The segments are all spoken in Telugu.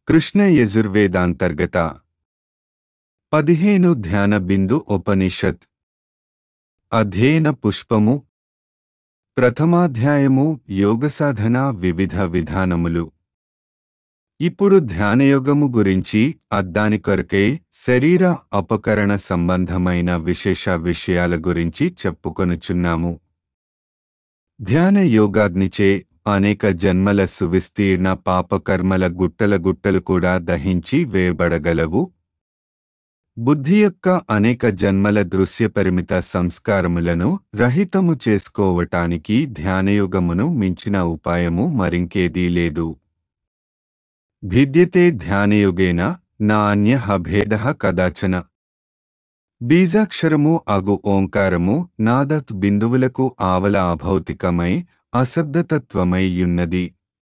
కృష్ణ యజుర్వేదాంతర్గత పదిహేను ధ్యాన బిందు ఉపనిషత్ అధ్యయన పుష్పము ప్రథమాధ్యాయము యోగసాధన వివిధ విధానములు ఇప్పుడు ధ్యానయోగము గురించి అద్దాని కొరకై శరీర అపకరణ సంబంధమైన విశేష విషయాల గురించి చెప్పుకొనుచున్నాము ధ్యాన యోగాగ్నిచే అనేక జన్మల సువిస్తీర్ణ పాపకర్మల గుట్టల గుట్టలు కూడా దహించి వేయబడగలవు బుద్ధి యొక్క అనేక జన్మల దృశ్య పరిమిత సంస్కారములను రహితము చేసుకోవటానికి ధ్యానయోగమును మించిన ఉపాయము మరింకేదీ లేదు భిద్యతే ధ్యానయోగేన నా అన్య భేద కదాచన బీజాక్షరము అగు ఓంకారము నాదత్ బిందువులకు ఆవల అభౌతికమై అశబ్దతత్వమై యున్నది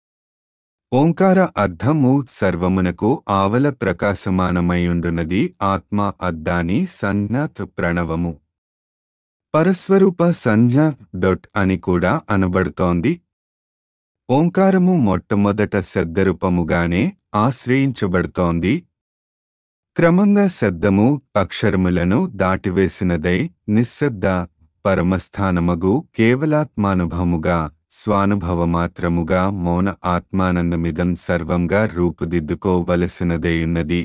ఓంకార అర్థము సర్వమునకు ఆవల ప్రకాశమానమైయుండునది ఆత్మ అద్దాని సంజ్ఞాత్ ప్రణవము పరస్వరూప సంజ్ఞ డొట్ అని కూడా అనబడుతోంది ఓంకారము మొట్టమొదట శబ్దరూపముగానే ఆశ్రయించబడుతోంది క్రమంగా శబ్దము అక్షరములను దాటివేసినదై నిశ్శబ్ద పరమస్థానమగు కేవలాత్మానుభవముగా స్వానుభవమాత్రముగా మౌన ఆత్మానందమిదం సర్వంగా రూపుదిద్దుకోవలసినదేయున్నది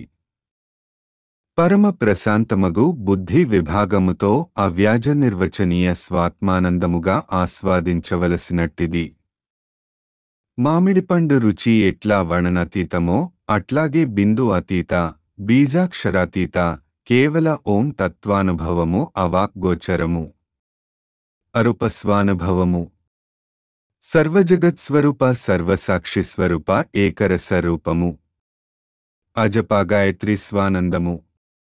పరమ ప్రశాంతమగు బుద్ధి విభాగముతో అవ్యాజ నిర్వచనీయ స్వాత్మానందముగా ఆస్వాదించవలసినట్టిది మామిడిపండు రుచి ఎట్లా వర్ణనాతీతమో అట్లాగే బిందు అతీత బీజాక్షరాతీత కేవల ఓం తత్వానుభవము అవాక్గోచరము అరుపస్వానుభవము సర్వజగత్స్వరూప సర్వసాక్షిస్వరూప ఏకరసరూపము అజపాగాయత్రి స్వానందము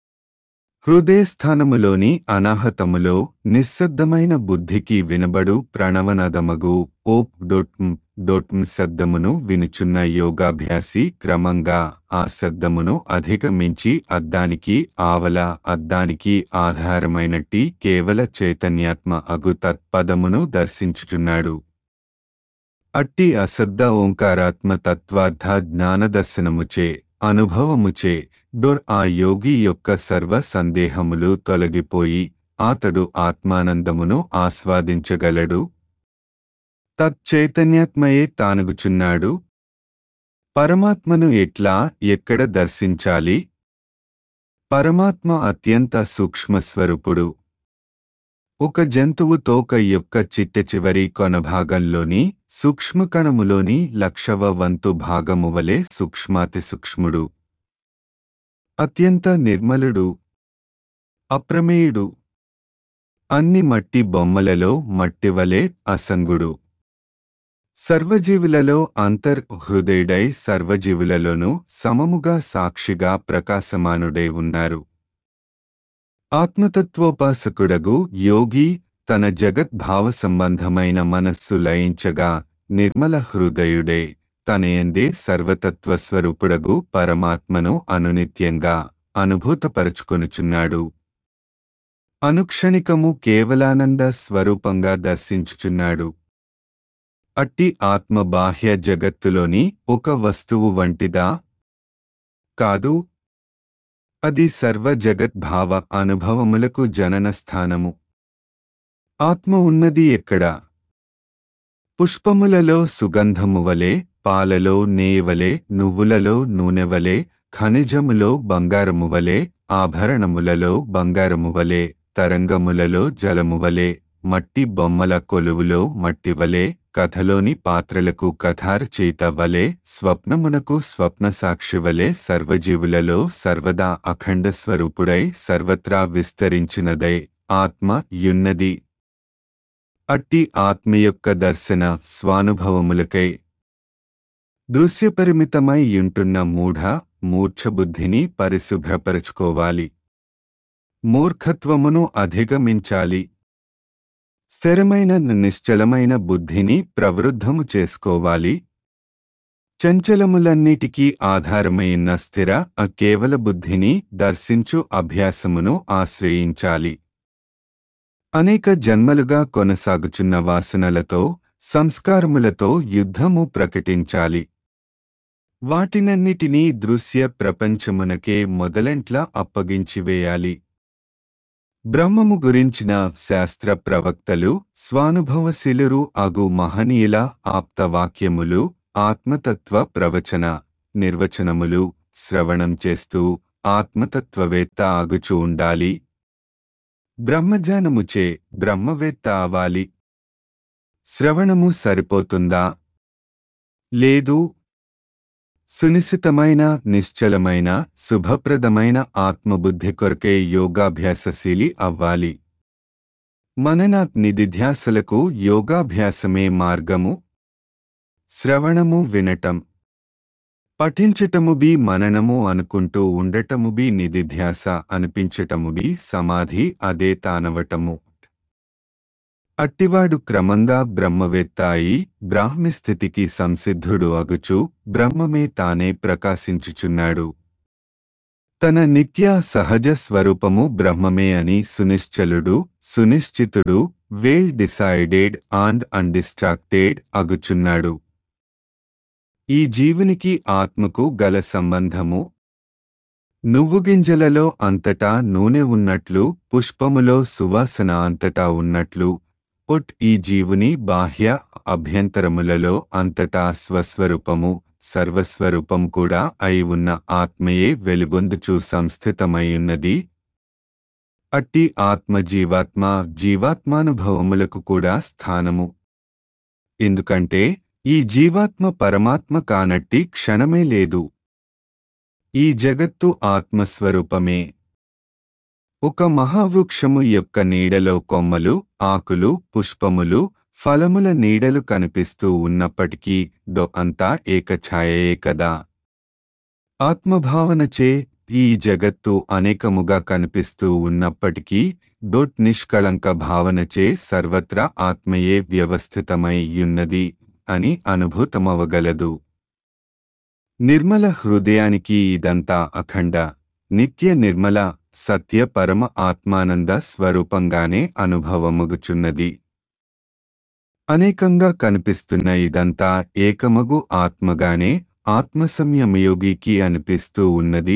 హృదయస్థానములోని అనాహతములో నిశ్శబ్దమైన బుద్ధికి వినబడు ప్రణవనదమగు ఓప్ డొట్మ్ డొట్మ్ శబ్దమును వినుచున్న యోగాభ్యాసి క్రమంగా ఆ శబ్దమును అధిగమించి అద్దానికి ఆవల అద్దానికి ఆధారమైనట్టి కేవల చైతన్యాత్మ అగు తత్పదమును దర్శించుచున్నాడు అట్టి అశబ్ద ఓంకారాత్మ తత్వార్థ జ్ఞానదర్శనముచే అనుభవముచే డొర్ ఆ యోగి యొక్క సర్వ సందేహములు తొలగిపోయి అతడు ఆత్మానందమును ఆస్వాదించగలడు తచ్చైతన్యాత్మయే తానుగుచున్నాడు పరమాత్మను ఎట్లా ఎక్కడ దర్శించాలి పరమాత్మ అత్యంత సూక్ష్మస్వరూపుడు ఒక జంతువు తోక యొక్క చిట్ట చివరి కొన భాగంలోని సూక్ష్మకణములోని లక్షవ వంతు భాగము వలె సూక్ష్మాతి సూక్ష్ముడు అత్యంత నిర్మలుడు అప్రమేయుడు అన్ని మట్టి బొమ్మలలో మట్టివలే అసంగుడు సర్వజీవులలో అంతర్ హృదయుడై సర్వజీవులలోనూ సమముగా సాక్షిగా ప్రకాశమానుడై ఉన్నారు ఆత్మతత్వోపాసకుడగు యోగి తన జగద్భావ సంబంధమైన మనస్సు లయించగా నిర్మల హృదయుడే తనయందే సర్వతత్వస్వరూపుడగు పరమాత్మను అనునిత్యంగా అనుభూతపరుచుకొనుచున్నాడు అనుక్షణికము కేవలానంద స్వరూపంగా దర్శించుచున్నాడు అట్టి ఆత్మ బాహ్య జగత్తులోని ఒక వస్తువు వంటిదా కాదు అది సర్వ జగద్భావ అనుభవములకు జనన స్థానము ఆత్మ ఉన్నది ఎక్కడ పుష్పములలో సుగంధము వలె పాలలో నేయవలే నువ్వులలో నూనెవలే ఖనిజములో బంగారము వలె ఆభరణములలో బంగారము వలె తరంగములలో జలము వలె మట్టి బొమ్మల కొలువులో మట్టివలే కథలోని పాత్రలకు కథారచయిత వలె స్వప్నమునకు స్వప్న సాక్షి వలె సర్వజీవులలో సర్వదా అఖండ స్వరూపుడై సర్వత్రా విస్తరించినదై ఆత్మ యున్నది అట్టి ఆత్మ యొక్క దర్శన స్వానుభవములకై దృశ్యపరిమితమై యుంటున్న మూఢ మూర్ఛబుద్ధిని పరిశుభ్రపరచుకోవాలి మూర్ఖత్వమును అధిగమించాలి స్థిరమైన నిశ్చలమైన బుద్ధిని ప్రవృద్ధము చేసుకోవాలి చంచలములన్నిటికీ ఆధారమైన స్థిర అకేవల బుద్ధిని దర్శించు అభ్యాసమును ఆశ్రయించాలి అనేక జన్మలుగా కొనసాగుచున్న వాసనలతో సంస్కారములతో యుద్ధము ప్రకటించాలి వాటినన్నిటినీ దృశ్య ప్రపంచమునకే మొదలెంట్ల అప్పగించివేయాలి బ్రహ్మము గురించిన శాస్త్ర ప్రవక్తలు స్వానుభవశీలురు అగు మహనీయుల ఆప్తవాక్యములు ఆత్మతత్వ ప్రవచన నిర్వచనములు శ్రవణం చేస్తూ ఆత్మతత్వవేత్త ఆగుచూ ఉండాలి బ్రహ్మజ్ఞానముచే బ్రహ్మవేత్త అవాలి శ్రవణము సరిపోతుందా లేదు సునిశ్చితమైన నిశ్చలమైన శుభప్రదమైన ఆత్మబుద్ధి కొరకే యోగాభ్యాసశీలి అవ్వాలి మనన నిధిధ్యాసలకు యోగాభ్యాసమే మార్గము శ్రవణము వినటం పఠించటము బి మననము అనుకుంటూ ఉండటము బి నిధిధ్యాస అనిపించటము బి సమాధి అదే తానవటము అట్టివాడు క్రమంగా బ్రహ్మవేత్త అయి బ్రాహ్మిస్థితికి సంసిద్ధుడు అగుచు బ్రహ్మమే తానే ప్రకాశించుచున్నాడు తన నిత్య సహజ స్వరూపము బ్రహ్మమే అని సునిశ్చలుడు సునిశ్చితుడు వేల్ డిసైడెడ్ అండ్ అన్డిస్ట్రాక్టెడ్ అగుచున్నాడు ఈ జీవునికి ఆత్మకు గల సంబంధము నువ్వు గింజలలో అంతటా నూనె ఉన్నట్లు పుష్పములో సువాసన అంతటా ఉన్నట్లు పొట్ ఈ జీవుని బాహ్య అభ్యంతరములలో అంతటా స్వస్వరూపము సర్వస్వరూపం కూడా అయి ఉన్న ఆత్మయే వెలుగొందుచూ సంస్థితమైయున్నది అట్టి ఆత్మ జీవాత్మ జీవాత్మానుభవములకు కూడా స్థానము ఎందుకంటే ఈ జీవాత్మ పరమాత్మ కానట్టి క్షణమే లేదు ఈ జగత్తు ఆత్మస్వరూపమే ఒక మహావృక్షము యొక్క నీడలో కొమ్మలు ఆకులు పుష్పములు ఫలముల నీడలు కనిపిస్తూ ఉన్నప్పటికీ డొ అంతా ఏకఛాయయే కదా ఆత్మభావనచే ఈ జగత్తు అనేకముగా కనిపిస్తూ ఉన్నప్పటికీ డొట్ నిష్కళంక భావనచే సర్వత్రా ఆత్మయే వ్యవస్థితమై యున్నది అని అనుభూతమవగలదు నిర్మల హృదయానికి ఇదంతా అఖండ నిత్య నిర్మల సత్య పరమ ఆత్మానంద స్వరూపంగానే అనుభవమగుచున్నది అనేకంగా కనిపిస్తున్న ఇదంతా ఏకమగు ఆత్మగానే ఆత్మసంయమయోగికి అనిపిస్తూ ఉన్నది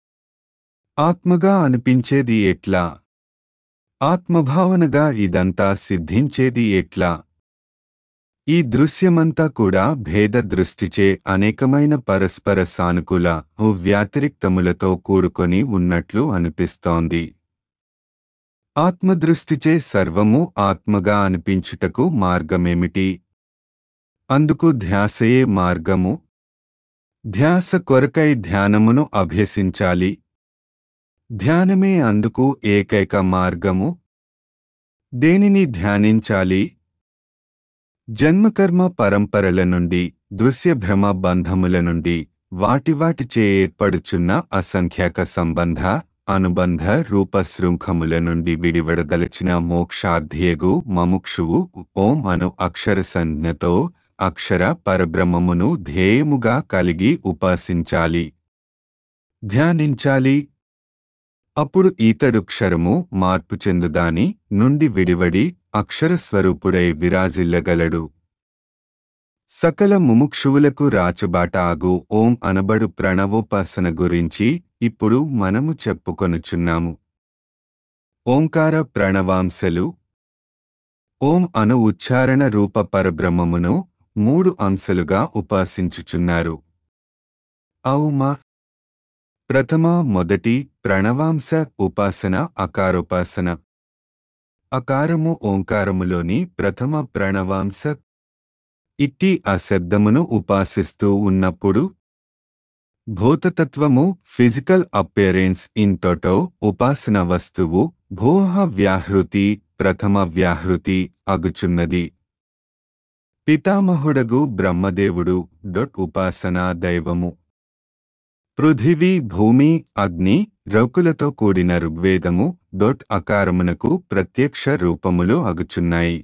ఆత్మగా అనిపించేది ఎట్లా ఆత్మభావనగా ఇదంతా సిద్ధించేది ఎట్లా ఈ దృశ్యమంతా కూడా భేద దృష్టిచే అనేకమైన పరస్పర సానుకూల వ్యతిరిక్తములతో కూడుకొని ఉన్నట్లు అనిపిస్తోంది ఆత్మదృష్టిచే సర్వము ఆత్మగా అనిపించుటకు మార్గమేమిటి అందుకు ధ్యాసయే మార్గము ధ్యాస కొరకై ధ్యానమును అభ్యసించాలి ధ్యానమే అందుకు ఏకైక మార్గము దేనిని ధ్యానించాలి జన్మకర్మ పరంపరల నుండి దృశ్యభ్రమ బంధముల నుండి వాటివాటిచే ఏర్పడుచున్న అసంఖ్యాక సంబంధ అనుబంధ రూపశృంఖముల నుండి విడివడదలచిన మోక్షార్థియగు మముక్షువు ఓం అను అక్షర సంజ్ఞతో అక్షర పరబ్రహ్మమును ధ్యేయముగా కలిగి ఉపాసించాలి ధ్యానించాలి అప్పుడు ఈతడు క్షరము మార్పు చెందుదాని నుండి విడివడి అక్షరస్వరూపుడై విరాజిల్లగలడు సకల ముముక్షువులకు రాచబాట ఆగు ఓం అనబడు ప్రణవోపాసన గురించి ఇప్పుడు మనము చెప్పుకొనుచున్నాము ఓంకార ప్రణవాంశలు ఓం అను ఉచ్చారణ రూప పరబ్రహ్మమును మూడు అంశలుగా ఉపాసించుచున్నారు ఔమా ప్రథమ మొదటి ప్రణవాంశ ఉపాసన అకారోపాసన అకారము ఓంకారములోని ప్రథమ ప్రణవాంశ ఇట్టి ఆ శబ్దమును ఉపాసిస్తూ ఉన్నప్పుడు భూతతత్వము ఫిజికల్ అపియరెన్స్ ఇన్ టొటో ఉపాసన వస్తువు భూహ వ్యాహృతి ప్రథమ వ్యాహృతి అగుచున్నది పితామహుడగు బ్రహ్మదేవుడు డొట్ ఉపాసనా దైవము పృథివీ భూమి అగ్ని రౌకులతో కూడిన ఋగ్వేదము డొట్ అకారమునకు ప్రత్యక్ష రూపములు అగుచున్నాయి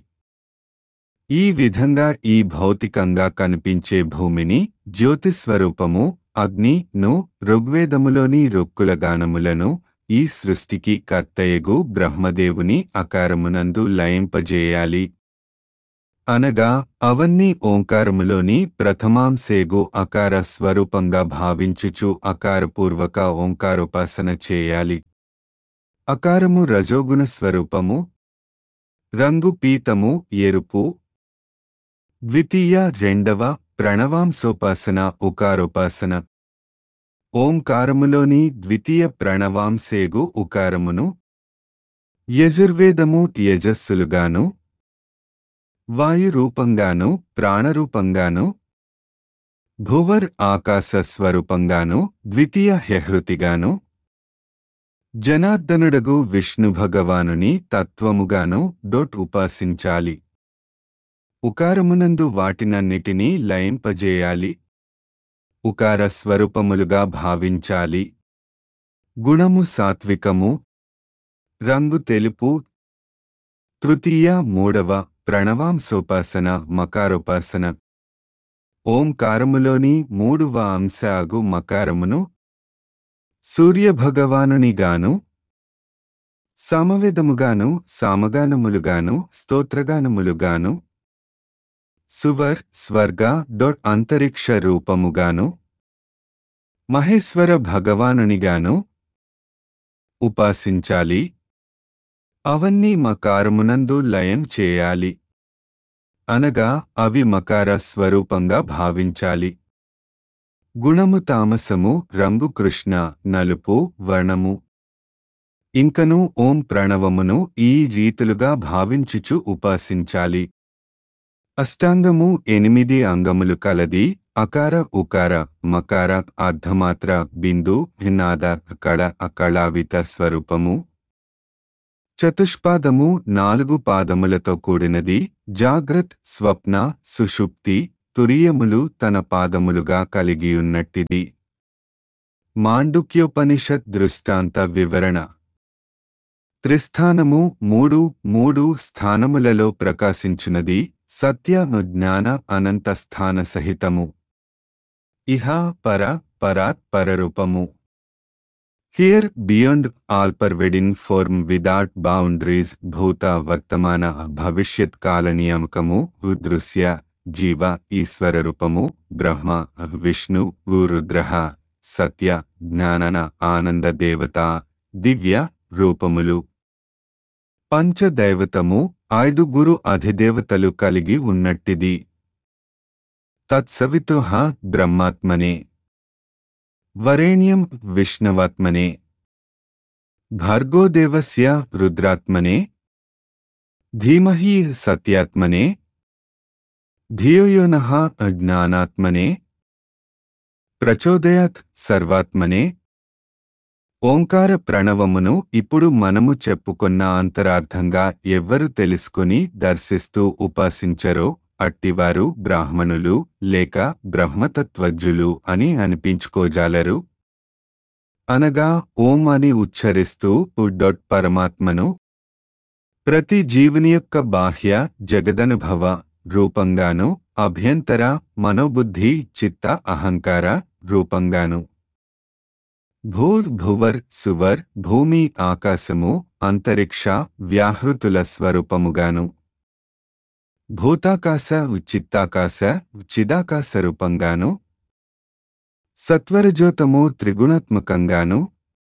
ఈ విధంగా ఈ భౌతికంగా కనిపించే భూమిని జ్యోతిస్వరూపము అగ్ని ను ఋగ్వేదములోని రొక్కుల గానములను ఈ సృష్టికి కర్తయగు బ్రహ్మదేవుని అకారమునందు లయింపజేయాలి అనగా అవన్నీ ఓంకారములోని ప్రథమాంశేగు అకార స్వరూపంగా భావించుచు అకారపూర్వక ఓంకారోపాసన చేయాలి అకారము రజోగుణ స్వరూపము రంగు పీతము ఎరుపు ద్వితీయ రెండవ ప్రణవాంశోపాసన ఉకారోపాసన ఓంకారములోని ద్వితీయ ప్రణవాంశేగు ఉకారమును యజుర్వేదము యజస్సులుగాను వాయురూపంగాను ప్రాణరూపంగాను భువర్ ఆకాశ స్వరూపంగాను ద్వితీయ హ్యహృతిగాను జనార్దనుడగు విష్ణు భగవానుని తత్వముగాను డొట్ ఉపాసించాలి ఉకారమునందు వాటినన్నిటినీ లయింపజేయాలి ఉకార స్వరూపములుగా భావించాలి గుణము సాత్వికము రంగు తెలుపు తృతీయ మూడవ ప్రణవాంశోపాసన మకారోపాసన ఓంకారములోని మూడవ అంశాగు మకారమును సూర్యభగవానునిగాను సమవేదముగాను సామగానములుగాను స్తోత్రగానములుగాను సువర్ స్వర్గ డొట్ అంతరిక్ష రూపముగాను మహేశ్వర భగవానునిగాను ఉపాసించాలి అవన్నీ మకారమునందు లయం చేయాలి అనగా అవి మకార స్వరూపంగా భావించాలి గుణము తామసము రంగు కృష్ణ నలుపు వర్ణము ఇంకను ఓం ప్రణవమును ఈ రీతులుగా భావించుచు ఉపాసించాలి అష్టాంగము ఎనిమిది అంగములు కలది అకార ఉకార మకార అర్ధమాత్ర బిందు భిన్నాద కళ అకళావిత స్వరూపము చతుష్పాదము నాలుగు పాదములతో కూడినది జాగ్రత్ స్వప్న సుషుప్తి తురియములు తన పాదములుగా కలిగియున్నట్టిది మాండుక్యోపనిషత్ దృష్టాంత వివరణ త్రిస్థానము మూడు మూడు స్థానములలో ప్రకాశించునది సత్యను జ్ఞాన అనంత స్థాన సహితము ఇహ పర పరాత్ పరరూపము here beyond all pervading form without boundaries భూత వర్తమాన భవిష్యత్ కాల నియామకము దృశ్య జీవ ఈశ్వర రూపము బ్రహ్మ విష్ణు రుద్ర సత్య జ్ఞానన ఆనంద దేవత దివ్య రూపములు పంచదైవతము ఐదుగురు అధిదేవతలు కలిగి ఉన్నట్టిది తత్సవితుహ బ్రహ్మాత్మనే వరేణ్యం విష్ణవాత్మనే భార్గోదేవస్య రుద్రాత్మనే ధీమహి సత్యాత్మనే ధియోయోనః జ్ఞానాత్మనే ప్రచోదయాత్ సర్వాత్మనే ఓంకార ప్రణవమును ఇప్పుడు మనము చెప్పుకున్న అంతరార్థంగా ఎవ్వరు తెలుసుకుని దర్శిస్తూ ఉపాసించరో అట్టివారు బ్రాహ్మణులు లేక బ్రహ్మతత్వజ్జులు అని అనిపించుకోజాలరు అనగా ఓం అని ఉచ్చరిస్తూ ఉడ్డొట్ పరమాత్మను ప్రతి జీవుని యొక్క బాహ్య జగదనుభవ రూపంగాను అభ్యంతర మనోబుద్ధి చిత్త అహంకార రూపంగాను భూర్ భువర్ సువర్ భూమి ఆకాశము అంతరిక్ష వ్యాహృతుల స్వరూపముగాను భూతాకాశ చిత్తాకాశ చిదాకాశ రూపంగాను సత్వరజోతము త్రిగుణాత్మకంగాను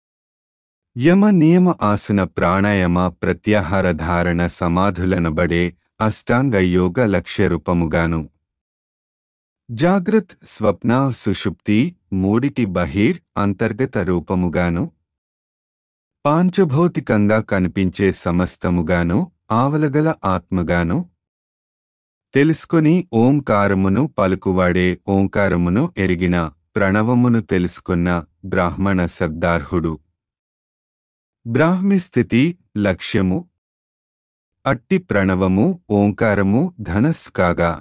యమ నియమ ఆసన ప్రాణాయామ ప్రత్యాహార ధారణ సమాధులనబడే అష్టాంగ యోగ లక్ష్య రూపముగాను జాగ్రత్ స్వప్న సుషుప్తి మూడిటి బహిర్ అంతర్గత రూపముగాను పాంచభౌతికంగా కనిపించే సమస్తముగాను ఆవలగల ఆత్మగాను తెలుసుకొని ఓంకారమును పలుకువాడే ఓంకారమును ఎరిగిన ప్రణవమును తెలుసుకున్న బ్రాహ్మణ శబ్దార్హుడు బ్రాహ్మి స్థితి లక్ష్యము అట్టి ప్రణవము ఓంకారము ధనస్ కాగా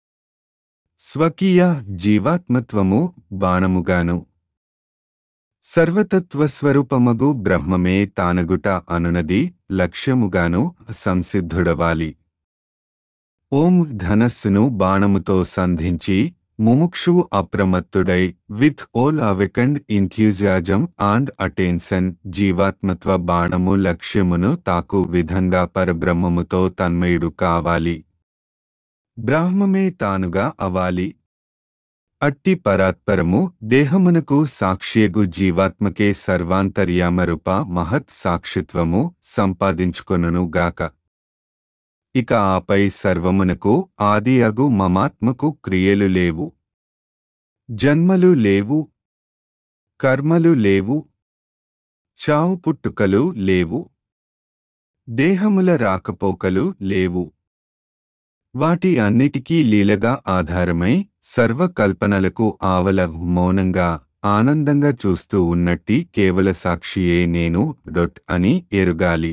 స్వకీయ జీవాత్మత్వము బాణముగాను సర్వతత్వస్వరూపమగు బ్రహ్మమే తానగుట అనునది లక్ష్యముగాను సంసిద్ధుడవాలి ఓం ధనస్సును బాణముతో సంధించి ముముక్షువు అప్రమత్తుడై with all awakened enthusiasm and attention జీవాత్మత్వ బాణము లక్ష్యమును తాకు విధంగా పరబ్రహ్మముతో తన్మయుడు కావాలి బ్రాహ్మమే తానుగా అవాలి అట్టి పరాత్పరము దేహమునకు సాక్ష్యగు జీవాత్మకే సర్వాంతర్యామరూప మహత్ సాక్షిత్వము సంపాదించుకొనును గాక ఇక ఆపై సర్వమునకు ఆది అగు మమాత్మకు క్రియలు లేవు జన్మలు లేవు కర్మలు లేవు చావు పుట్టుకలు లేవు దేహముల రాకపోకలు లేవు వాటి అన్నిటికీ లీలగా ఆధారమై సర్వకల్పనలకు ఆవల మౌనంగా ఆనందంగా చూస్తూ ఉన్నట్టి కేవల సాక్షియే నేను డొట్ అని ఎరుగాలి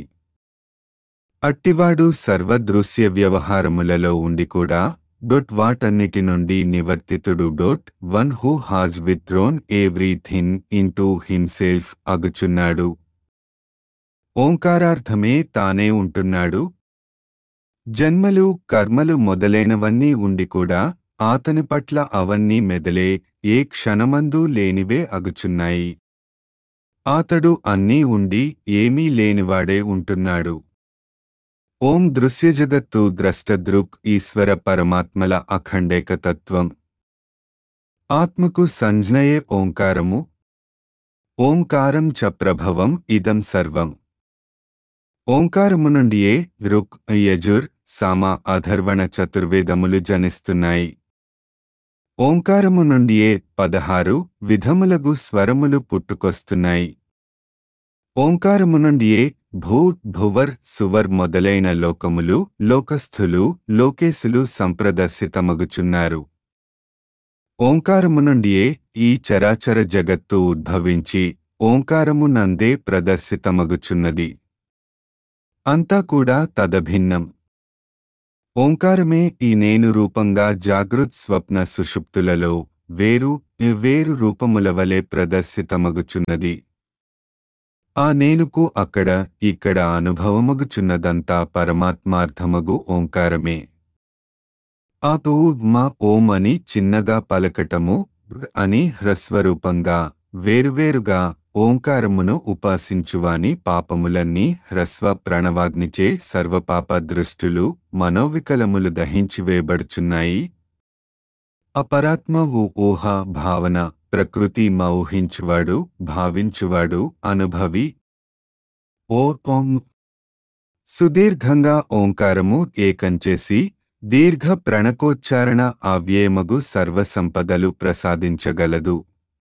అట్టివాడు సర్వదృశ్య వ్యవహారములలో ఉండి కూడా డొట్ వాటన్నిటి నుండి నివర్తితుడు that one who has withdrawn everything into himself అగుచున్నాడు ఓంకారార్థమే తానే ఉంటున్నాడు జన్మలు కర్మలు మొదలైనవన్నీ ఉండి కూడా ఆతని పట్ల అవన్నీ మెదలే ఏ క్షణమందు లేనివే అగుచున్నాయి ఆతడు అన్నీ ఉండి ఏమీ లేనివాడే ఉంటున్నాడు ఓం దృశ్యజగత్తు ద్రష్టదృక్ ఈశ్వర పరమాత్మల అఖండేకతత్వం ఆత్మకు సంజ్ఞయే ఓంకారము ఓంకారం చ ప్రభవం ఇదం సర్వం ఓంకారము నుండియే రుక్ యజుర్ సామ అధర్వణ చతుర్వేదములు జనిస్తున్నాయి ఓంకారము నుండియే పదహారు విధములగు స్వరములు పుట్టుకొస్తున్నాయి ఓంకారము నుండియే భూ భువర్ సువర్ మొదలైన లోకములు లోకస్థులు లోకేశులు సంప్రదర్శితమగుచున్నారు ఓంకారము నుండియే ఈ చరాచర జగత్తు ఉద్భవించి ఓంకారము నందే ప్రదర్శితమగుచున్నది అంతా కూడా తదభిన్నం ఓంకారమే ఈ నేను రూపంగా జాగృత్ స్వప్న సుషుప్తులలో వేరు వేరు రూపముల వలె ప్రదర్శితమగుచున్నది ఆ నేనుకు అక్కడ ఇక్కడ అనుభవమగుచున్నదంతా పరమాత్మార్థమగు ఓంకారమే ఆ తూ మా ఓం అని చిన్నగా పలకటము అని హ్రస్వరూపంగా వేరువేరుగా ఓంకారమును ఉపాసించువాని పాపములన్నీ హ్రస్వ ప్రణవాగ్నిచే సర్వపాప దృష్టులు మనోవికలములు దహించివేయబడుచున్నాయి అపరాత్మవు ఊహ భావన ప్రకృతి మౌహించువాడు భావించువాడు అనుభవి ఓ ఓం సుదీర్ఘంగా ఓంకారము ఏకంచేసి దీర్ఘ ప్రణకోచ్చారణ అవ్యయమగు సర్వసంపదలు ప్రసాదించగలదు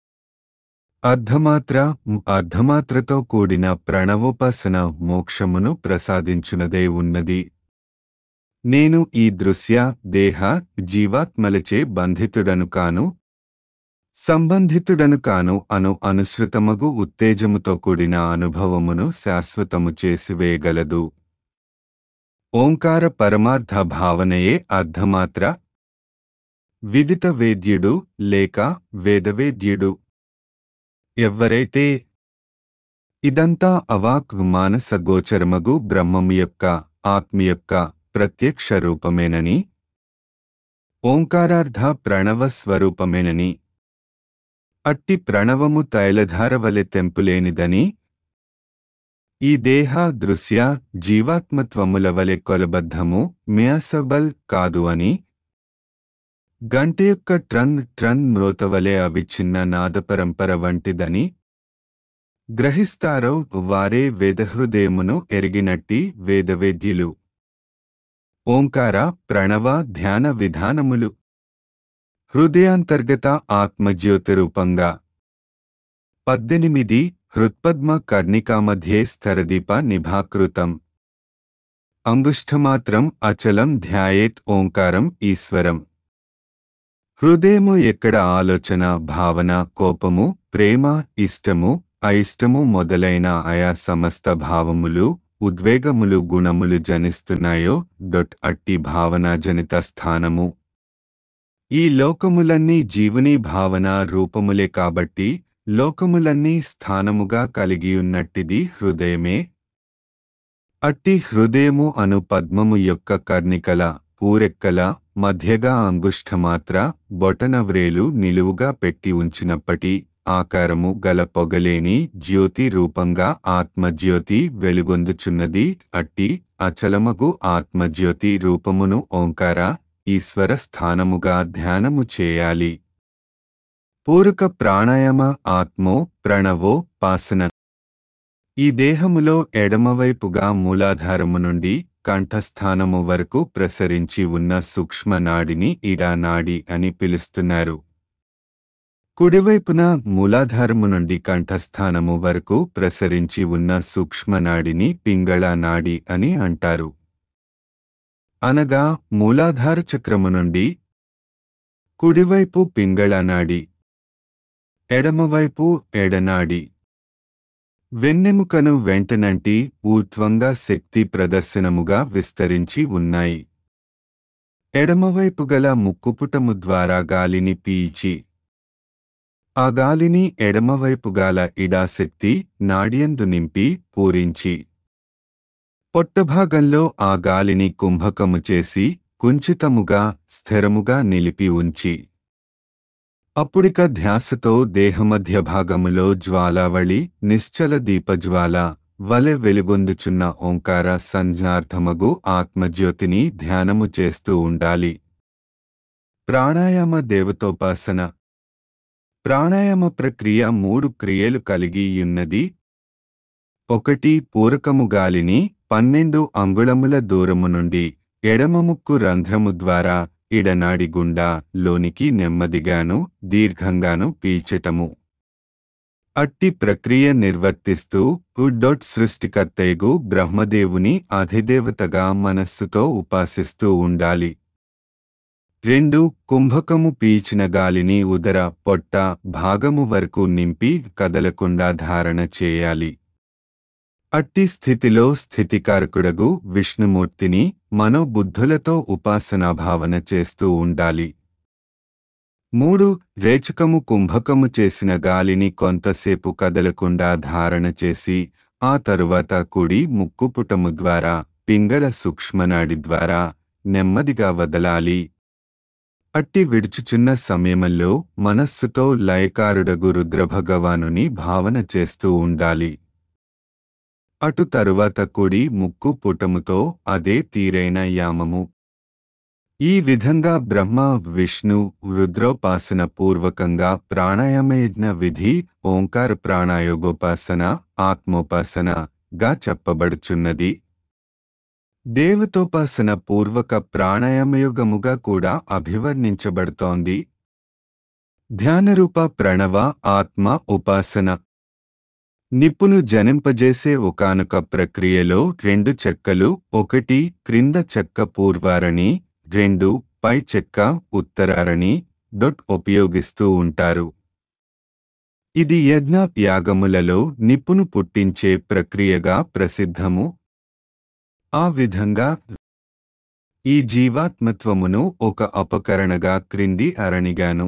అర్ధమాత్ర అర్ధమాత్రతో కూడిన ప్రణవోపాసన మోక్షమును ప్రసాదించునదే ఉన్నది నేను ఈ దృశ్య దేహ జీవాత్మలచే బంధితుడను కాను సంబంధితుడను కాను అను అనుసృతమగు ఉత్తేజముతో కూడిన అనుభవమును శాశ్వతము చేసివేయగలదు ఓంకార పరమార్థ భావనయే అర్ధమాత్ర విదిత వేద్యుడు లేక వేదవేద్యుడు ఎవ్వరైతే ఇదంతా అవాక్ మానస గోచరమగు బ్రహ్మము యొక్క ఆత్మ యొక్క ప్రత్యక్ష రూపమేనని ఓంకారార్థ ప్రణవ స్వరూపమేనని అట్టి ప్రణవము తైలధారవలె తెంపులేనిదని ఈ దేహ దృశ్య జీవాత్మత్వముల వలె కొలబద్ధము మ్యాసబల్ కాదు అని గంట యొక్క ట్రన్ ట్రన్ మ్రోతవలే అవిచ్ఛిన్న నాదపరంపర వంటిదని గ్రహిస్తారో వారే వేదహృదయమును ఎరిగినట్టి వేదవేద్యులు ఓంకార ప్రణవ ధ్యాన విధానములు హృదయాంతర్గత ఆత్మజ్యోతి రూపంగా పద్దెనిమిది హృత్పద్మ కర్ణికా మధ్యే స్థరదీప నిభాకృతం అంగుష్ఠమాత్రం అచలం ధ్యాయేత్ ఓంకారం ఈశ్వరం హృదయము ఎక్కడ ఆలోచన భావన కోపము ప్రేమ ఇష్టము అయిష్టము మొదలైన ఆయా సమస్త భావములు ఉద్వేగములు గుణములు జనిస్తున్నాయో డొట్ అట్టి భావనాజనిత స్థానము ఈ లోకములన్నీ జీవుని భావన రూపములే కాబట్టి లోకములన్నీ స్థానముగా కలిగియున్నట్టిది హృదయమే అట్టి హృదయము అను పద్మము యొక్క కర్ణికల పూరెక్కల మధ్యగా అంగుష్ఠమాత్ర బొటనవ్రేలు నిలువుగా పెట్టి ఉంచినప్పటి ఆకారము గల పొగలేని జ్యోతి రూపంగా ఆత్మజ్యోతి వెలుగొందుచున్నది అట్టి అచలమగు ఆత్మజ్యోతి రూపమును ఓంకార ఈశ్వర స్థానముగా ధ్యానము చేయాలి పూరక ప్రాణాయామ ఆత్మో ప్రణవో పాసన ఈ దేహములో ఎడమవైపుగా మూలాధారము నుండి కంఠస్థానము వరకు ప్రసరించి ఉన్న సూక్ష్మ నాడిని ఇడా నాడి అని పిలుస్తున్నారు కుడివైపున మూలాధారము నుండి కంఠస్థానము వరకు ప్రసరించి ఉన్న సూక్ష్మనాడిని పింగళ నాడి అని అంటారు అనగా మూలాధార చక్రము నుండి కుడివైపు పింగళ నాడి ఎడమవైపు ఎడనాడి వెన్నెముకను వెంటనంటి ఊర్ధ్వంగా శక్తి ప్రదర్శనముగా విస్తరించి ఉన్నాయి ఎడమవైపు గల ముక్కుపుటము ద్వారా గాలిని పీల్చి ఆ గాలిని ఎడమవైపు గాల ఇడాశక్తి నాడియందు నింపి పూరించి పొట్టభాగంలో ఆ గాలిని కుంభకము చేసి కుంచితముగా స్థిరముగా నిలిపి ఉంచి అప్పుడిక ధ్యాసతో దేహమధ్య భాగములో జ్వాలావళి నిశ్చల దీపజ్వాల వలె వెలుగొందుచున్న ఓంకార సంజ్ఞార్థమగు ఆత్మజ్యోతిని ధ్యానము చేస్తూ ఉండాలి ప్రాణాయామ దేవతోపాసన ప్రాణాయామ ప్రక్రియ మూడు క్రియలు కలిగి ఉన్నది ఒకటి పూరకము గాలిని పన్నెండు అంగుళముల దూరము నుండి ఎడమముక్కు రంధ్రము ద్వారా ఇడనాడి గుండా లోనికి నెమ్మదిగాను దీర్ఘంగాను పీల్చటము అట్టి ప్రక్రియ నిర్వర్తిస్తూ పుడ్డొట్ సృష్టికర్తయగు బ్రహ్మదేవుని అధిదేవతగా మనస్సుతో ఉపాసిస్తూ ఉండాలి రెండు కుంభకము పీల్చిన గాలిని ఉదర పొట్ట భాగము వరకు నింపి కదలకుండా ధారణ చేయాలి అట్టి స్థితిలో స్థితికారకుడగు విష్ణుమూర్తిని మనోబుద్ధులతో ఉపాసనాభావన చేస్తూ ఉండాలి మూడు రేచకము కుంభకము చేసిన గాలిని కొంతసేపు కదలకుండా ధారణ చేసి ఆ తరువాత కుడి ముక్కుపుటము ద్వారా పింగళ సూక్ష్మనాడి ద్వారా నెమ్మదిగా వదలాలి అట్టి విడుచుచున్న సమయమంలో మనస్సుతో లయకారుడగు రుద్రభగవానుని భావన చేస్తూ ఉండాలి అటు తరువాత కుడి ముక్కు పుటముతో అదే తీరైన యామము ఈ విధంగా బ్రహ్మ విష్ణు రుద్రోపాసన పూర్వకంగా ప్రాణాయామయజ్ఞ విధి ఓంకార ప్రాణాయోగోపాసన ఆత్మోపాసన గా చెప్పబడుచున్నది దేవతోపాసన పూర్వక ప్రాణాయామయోగముగా కూడా అభివర్ణించబడుతోంది ధ్యానరూప ప్రణవ ఆత్మ ఉపాసన నిప్పును జనింపజేసే ఒకానొక ప్రక్రియలో రెండు చెక్కలు ఒకటి క్రింద చెక్క పూర్వారణి రెండు పై చెక్క ఉత్తరారణి డొట్ ఉపయోగిస్తూ ఉంటారు ఇది యజ్ఞ యాగములలో నిప్పును పుట్టించే ప్రక్రియగా ప్రసిద్ధము ఆ విధంగా ఈ జీవాత్మత్వమును ఒక అపకరణగా క్రింది అరణిగాను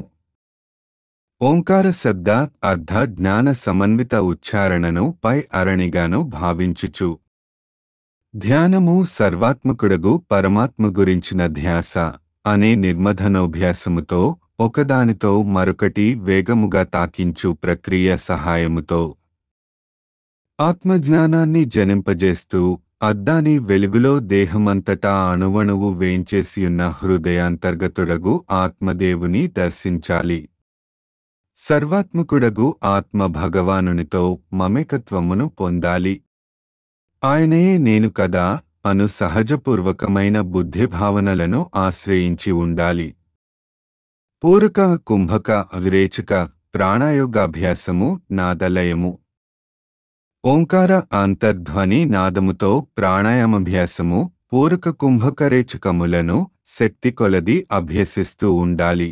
ఓంకార శబ్ద అర్ధ జ్ఞాన సమన్విత ఉచ్చారణను పై అరణిగాను భావించుచు ధ్యానము సర్వాత్మకుడగు పరమాత్మ గురించిన ధ్యాస అనే నిర్మధనోభ్యాసముతో ఒకదానితో మరొకటి వేగముగా తాకించు ప్రక్రియ సహాయముతో ఆత్మజ్ఞానాన్ని జనింపజేస్తూ అద్దాని వెలుగులో దేహమంతటా అణువణువు వేంచేసియున్న హృదయాంతర్గతుడగు ఆత్మదేవుని దర్శించాలి సర్వాత్మకుడగు ఆత్మ భగవానునితో మమేకత్వమును పొందాలి ఆయనయే నేను కదా అను సహజపూర్వకమైన బుద్ధిభావనలను ఆశ్రయించి ఉండాలి పూరక కుంభక విరేచక ప్రాణాయోగాభ్యాసము నాదలయము ఓంకార అంతర్ధ్వని నాదముతో ప్రాణాయామభ్యాసము పూరక కుంభకరేచకములను శక్తి కొలది అభ్యసిస్తూ ఉండాలి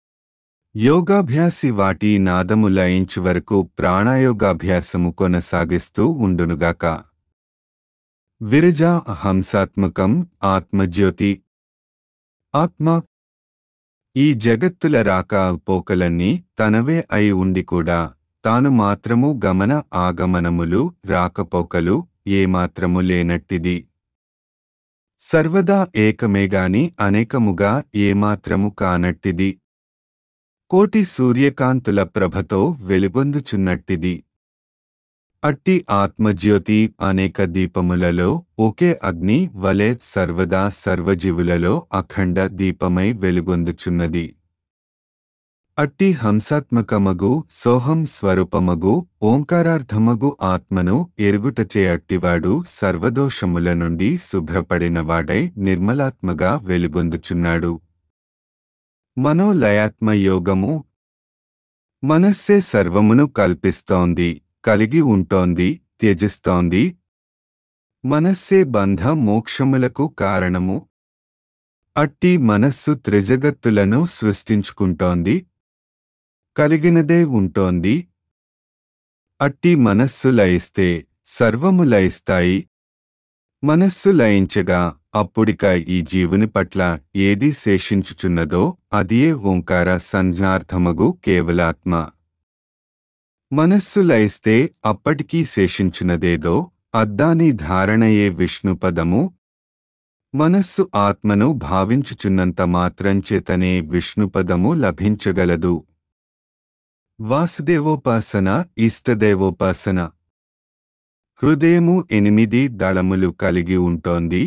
యోగాభ్యాసి వాటి నాదము లయించు వరకు ప్రాణాయోగాభ్యాసము కొనసాగిస్తూ ఉండునుగాక విరజ హంసాత్మకం ఆత్మజ్యోతి ఆత్మ ఈ జగత్తుల రాక పోకలన్నీ తనవే అయి ఉండి కూడా తాను మాత్రము గమన ఆగమనములు రాకపోకలు ఏమాత్రము లేనట్టిది సర్వదా ఏకమేగాని అనేకముగా ఏమాత్రము కానట్టిది కోటి సూర్యకాంతుల ప్రభతో వెలుగొందుచున్నట్టిది అట్టి ఆత్మజ్యోతి అనేక దీపములలో ఒకే అగ్ని వలె సర్వదా సర్వజీవులలో అఖండ దీపమై వెలుగొందుచున్నది అట్టి హంసాత్మకమగు సోహం స్వరూపమగు ఓంకారార్థమగు ఆత్మను ఎరుగుటచే అట్టివాడు సర్వదోషముల నుండి శుభ్రపడినవాడై నిర్మలాత్మగా వెలుగొందుచున్నాడు మనోలయాత్మ యోగము మనస్సే సర్వమును కల్పిస్తోంది కలిగి ఉంటోంది త్యజిస్తోంది మనస్సే బంధ మోక్షములకు కారణము అట్టి మనస్సు త్రిజగత్తులను సృష్టించుకుంటోంది కలిగినదే ఉంటోంది అట్టి మనస్సు లయిస్తే సర్వము లయిస్తాయి మనస్సు లయించగా అప్పుడిక ఈ జీవుని పట్ల ఏది శేషించుచున్నదో అదియే ఓంకార సంజ్ఞార్థమగు కేవలాత్మ మనస్సు లయిస్తే అప్పటికీ శేషించున్నదేదో అద్దాని ధారణయే విష్ణుపదము మనస్సు ఆత్మను భావించుచున్నంత మాత్రంచేతనే విష్ణుపదము లభించగలదు వాసుదేవోపాసన ఇష్టదేవోపాసన హృదయము ఎనిమిది దళములు కలిగి ఉంటోంది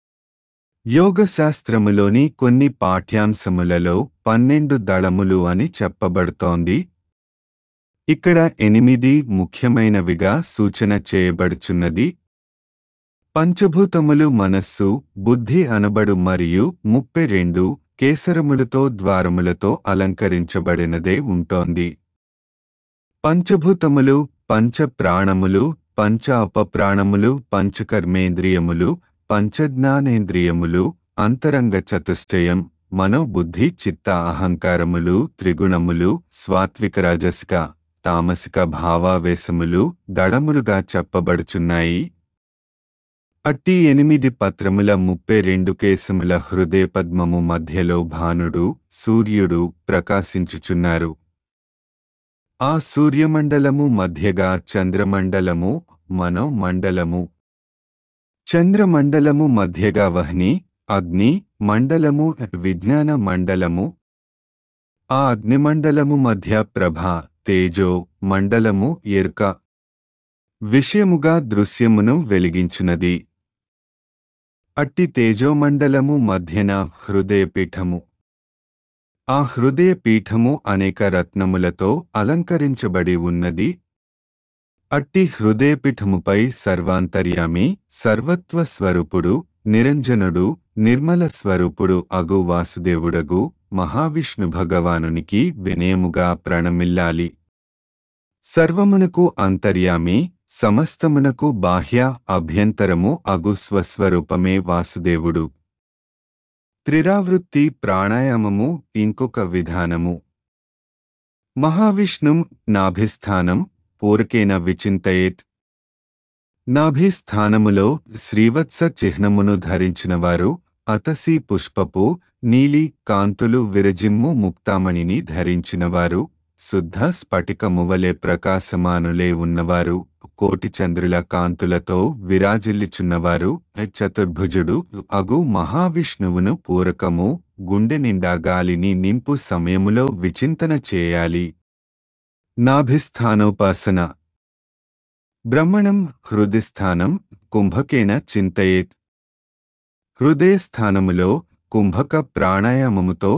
యోగశాస్త్రములోని కొన్ని పాఠ్యాంశములలో పన్నెండు దళములు అని చెప్పబడుతోంది ఇక్కడ ఎనిమిది ముఖ్యమైనవిగా సూచన చేయబడుచున్నది పంచభూతములు మనస్సు బుద్ధి అనబడు మరియు ముప్పై రెండు కేసరములతో ద్వారములతో అలంకరించబడినదే ఉంటోంది పంచభూతములు పంచ ప్రాణములు పంచ అపప్రాణములు పంచకర్మేంద్రియములు పంచజ్ఞానేంద్రియములు అంతరంగ చతుష్టయం మనోబుద్ధి చిత్త అహంకారములు త్రిగుణములు స్వాత్విక రాజసిక తామసిక భావావేశములు దళములుగా చెప్పబడుచున్నాయి అట్టి ఎనిమిది పత్రముల ముప్పై రెండు కేసముల హృదయ పద్మము మధ్యలో భానుడు సూర్యుడు ప్రకాశించుచున్నారు ఆ సూర్యమండలము మధ్యగా చంద్రమండలము మనోమండలము చంద్రమండలము మధ్యగా వహ్ని అగ్ని మండలము విజ్ఞాన మండలము ఆ అగ్నిమండలము మధ్య ప్రభ తేజో మండలము ఎరుక విషయముగా దృశ్యమును వెలిగించునది అట్టి తేజోమండలము మధ్యన హృదయపీఠము ఆ హృదయపీఠము అనేక రత్నములతో అలంకరించబడి ఉన్నది అట్టి హృదయపీఠముపై సర్వాంతర్యామి సర్వత్వ స్వరూపుడు నిరంజనుడు నిర్మల స్వరూపుడు అగు వాసుదేవుడగు మహావిష్ణు భగవానునికి వినయముగా ప్రణమిల్లాలి సర్వమునకు అంతర్యామి సమస్తమునకు బాహ్య అభ్యంతరము అగు స్వస్వరూపమే వాసుదేవుడు త్రిరావృత్తి ప్రాణాయామము ఇంకొక విధానము మహావిష్ణుం నాభిస్థానం పూరకేన విచింతయేత్ నాభిస్థానములో శ్రీవత్స చిహ్నమును ధరించినవారు అతసి పుష్పపు నీలి కాంతులు విరజిమ్ము ముక్తామణిని ధరించినవారు శుద్ధ స్ఫటికమువలే ప్రకాశమానులే ఉన్నవారు కోటి చంద్రుల కాంతులతో విరాజిల్లుచున్నవారు చతుర్భుజుడు అగు మహావిష్ణువును పూరకము గుండె నిండా గాలిని నింపు సమయములో విచింతన చేయాలి నాభిస్థానోపాసన బ్రహ్మణం హృదిస్థానం కుంభకేన చింతయేత్ హృదయస్థానములో కుంభక ప్రాణాయామముతో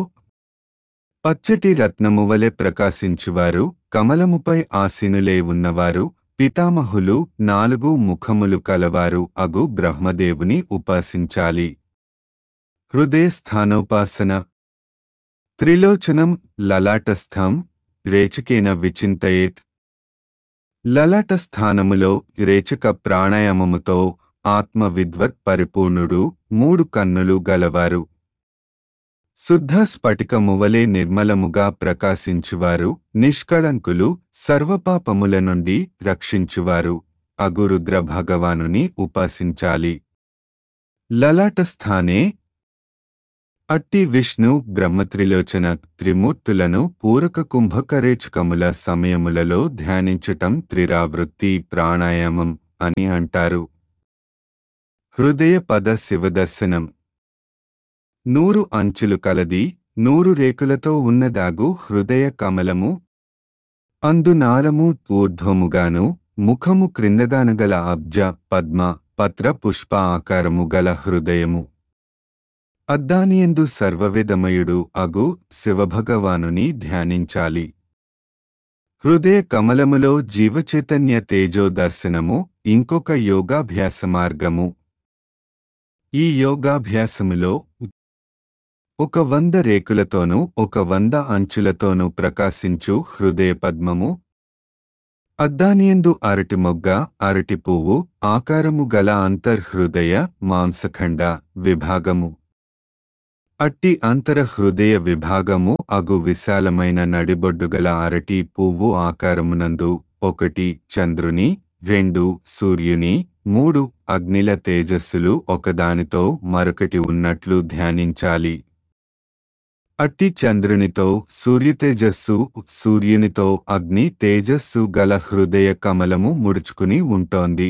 పచ్చటి రత్నము వలె ప్రకాశించువారు కమలముపై ఆసీనులే ఉన్నవారు పితామహులు నాలుగు ముఖములు కలవారు అగు బ్రహ్మదేవుని ఉపాసించాలి హృదయస్థానోపాసన త్రిలోచనం లలాటస్థం రేచకేన విచింతయేత్ లలాటస్థానములో రేచక ప్రాణాయామముతో ఆత్మ విద్వత్ పరిపూర్ణుడు మూడు కన్నులు గలవారు శుద్ధ స్ఫటికమువలే నిర్మలముగా ప్రకాశించువారు నిష్కళంకులు సర్వపాపముల నుండి రక్షించువారు అగురుద్ర భగవానుని ఉపాసించాలి లలాటస్థానే అట్టి విష్ణు బ్రహ్మత్రిలోచన త్రిమూర్తులను పూరక కుంభకరేచకముల సమయములలో ధ్యానించటం త్రిరావృత్తి ప్రాణాయామం అని అంటారు హృదయ పద శివదర్శనం నూరు అంచులు కలది నూరు రేకులతో ఉన్నదాగు హృదయ కమలము అందు నాలము ఊర్ధ్వముగాను ముఖము క్రిందగానగల అబ్జ పద్మ పత్ర పుష్ప ఆకారము గల హృదయము అద్దానియందు సర్వవిధమయుడు అగు శివభగవానుని ధ్యానించాలి హృదయ కమలములో జీవచైతన్య తేజో దర్శనము ఇంకొక యోగాభ్యాస మార్గము ఈ యోగాభ్యాసములో ఒక వంద రేకులతోనూ ఒక వంద అంచులతోనూ ప్రకాశించు హృదయ పద్మము అద్దానియందు అరటి మొగ్గ అరటి పువ్వు ఆకారము గల అంతర్హృదయ మాంసఖండ విభాగము అట్టి అంతర హృదయ విభాగము అగు విశాలమైన నడిబొడ్డుగల అరటి పువ్వు ఆకారమునందు ఒకటి చంద్రుని రెండు సూర్యుని మూడు అగ్నిల తేజస్సులు ఒకదానితో మరొకటి ఉన్నట్లు ధ్యానించాలి అట్టి చంద్రునితో సూర్యతేజస్సు సూర్యునితో అగ్ని తేజస్సు గల హృదయ కమలము ముడుచుకుని ఉంటోంది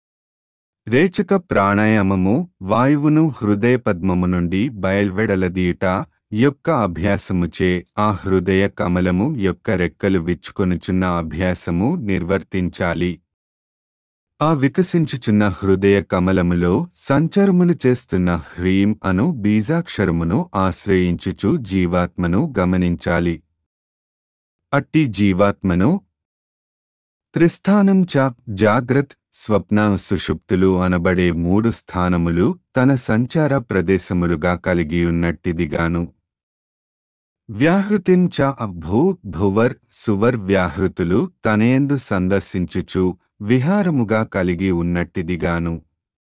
రేచక ప్రాణాయామము వాయువును హృదయ పద్మము నుండి బయల్వెడలదీయుట యొక్క అభ్యాసముచే ఆ హృదయ కమలము యొక్క రెక్కలు విచ్చుకొనుచున్న అభ్యాసము నిర్వర్తించాలి ఆ వికసించుచున్న హృదయ కమలములో సంచరములు చేస్తున్న హ్రీం అను బీజాక్షరమును ఆశ్రయించుచు జీవాత్మను గమనించాలి అట్టి జీవాత్మను త్రిస్థానం చ జాగ్రత్ స్వప్న సుషుప్తులు అనబడే మూడు స్థానములు తన సంచార ప్రదేశములుగా కలిగియున్నట్టిదిగాను వ్యాహృతిం చ భూ భువర్ సువర్ వ్యాహృతులు తనయందు సందర్శించుచు విహారముగా కలిగి ఉన్నట్టిదిగాను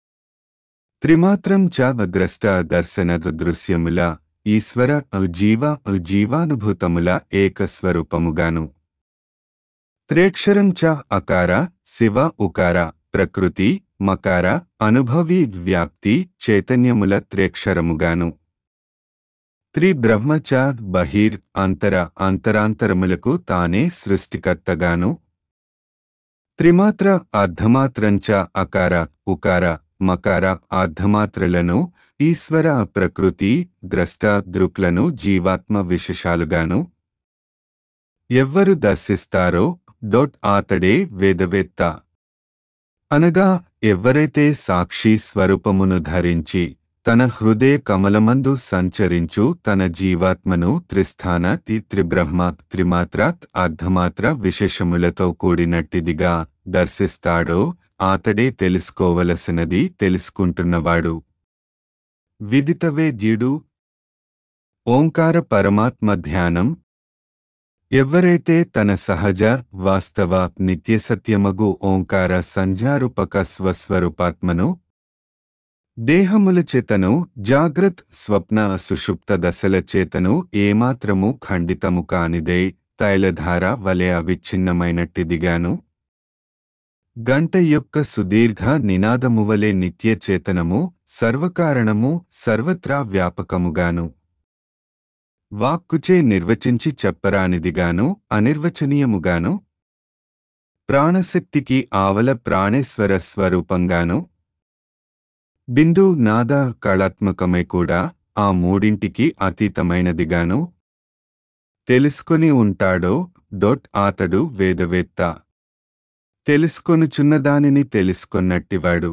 త్రిమాత్రం చ ద్రష్ట దర్శన దృశ్యముల ఈశ్వర జీవ జీవానుభూతముల ఏకస్వరూపముగాను త్రేక్షరం చ అకార శివ ఉకార ప్రకృతి మకార అనుభవి వ్యాప్తి చైతన్యముల త్రేక్షరముగాను త్రిబ్రహ్మ చ బహిర్ అంతర అంతరాంతరములకు తానే సృష్టికర్తగాను త్రిమాత్ర అర్ధమాత్రంచ అకార ఉకార మకార అర్ధమాత్రలను ఈశ్వర ప్రకృతి ద్రష్ట దృక్లను జీవాత్మ విశేషాలుగాను ఎవ్వరు దర్శిస్తారో డొట్ ఆతడే వేదవేత్త అనగా ఎవరైతే సాక్షి స్వరూపమును ధరించి తన హృదయ కమలమందు సంచరించు తన జీవాత్మను త్రిస్థాన తి త్రిబ్రహ్మ త్రిమాత్ర అర్ధమాత్ర విశేషములతో కూడినట్టిదిగా దర్శిస్తాడో ఆతడే తెలుసుకోవలసినది తెలుసుకుంటున్నవాడు విదితవేద్యుడు ఓంకార పరమాత్మ ధ్యానం ఎవరైతే తన సహజ వాస్తవ నిత్యసత్యమగు ఓంకార సంజారూపక స్వస్వరూపాత్మను దేహముల చేతను జాగ్రత్ స్వప్న సుషుప్త దశల చేతను ఏమాత్రము ఖండితము కానిదే తైలధార వలె అవిచ్ఛిన్నమైనట్టిదిగాను గంట యొక్క సుదీర్ఘ నినాదమువలే నిత్య చేతనము సర్వకారణము సర్వత్రా వ్యాపకముగాను వాక్కుచే నిర్వచించి చెప్పరానిదిగాను అనిర్వచనీయముగాను ప్రాణశక్తికి ఆవల ప్రాణేశ్వర స్వరూపంగాను బిందు నాద కళాత్మకమై కూడా ఆ మూడింటికి అతీతమైనదిగాను తెలుసుకొని ఉంటాడో డొట్ ఆతడు వేదవేత్త తెలుసుకొనుచున్నదానిని తెలుసుకొన్నట్టివాడు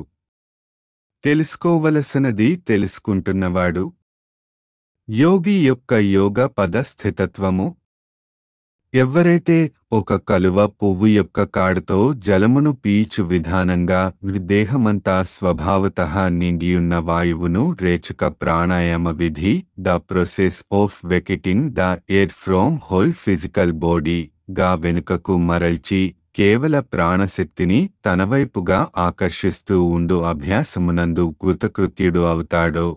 తెలుసుకోవలసినది తెలుసుకుంటున్నవాడు యోగి యొక్క యోగ పద స్థితత్వము ఎవరైతే ఒక కలువ పువ్వు యొక్క కాడుతో జలమును పీచు విధానంగా దేహమంతా స్వభావత నిండియున్న వాయువును రేచక ప్రాణాయామ విధి the process of vacating the air from whole physical body గా వెనుకకు మరల్చి కేవల ప్రాణశక్తిని తనవైపుగా ఆకర్షిస్తూ ఉండు అభ్యాసమునందు కృతకృత్యుడు అవుతాడో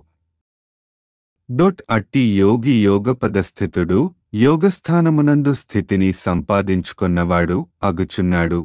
డొట్ అట్టి యోగి యోగపదస్థితుడు యోగస్థానమునందు స్థితిని సంపాదించుకున్నవాడు అగుచున్నాడు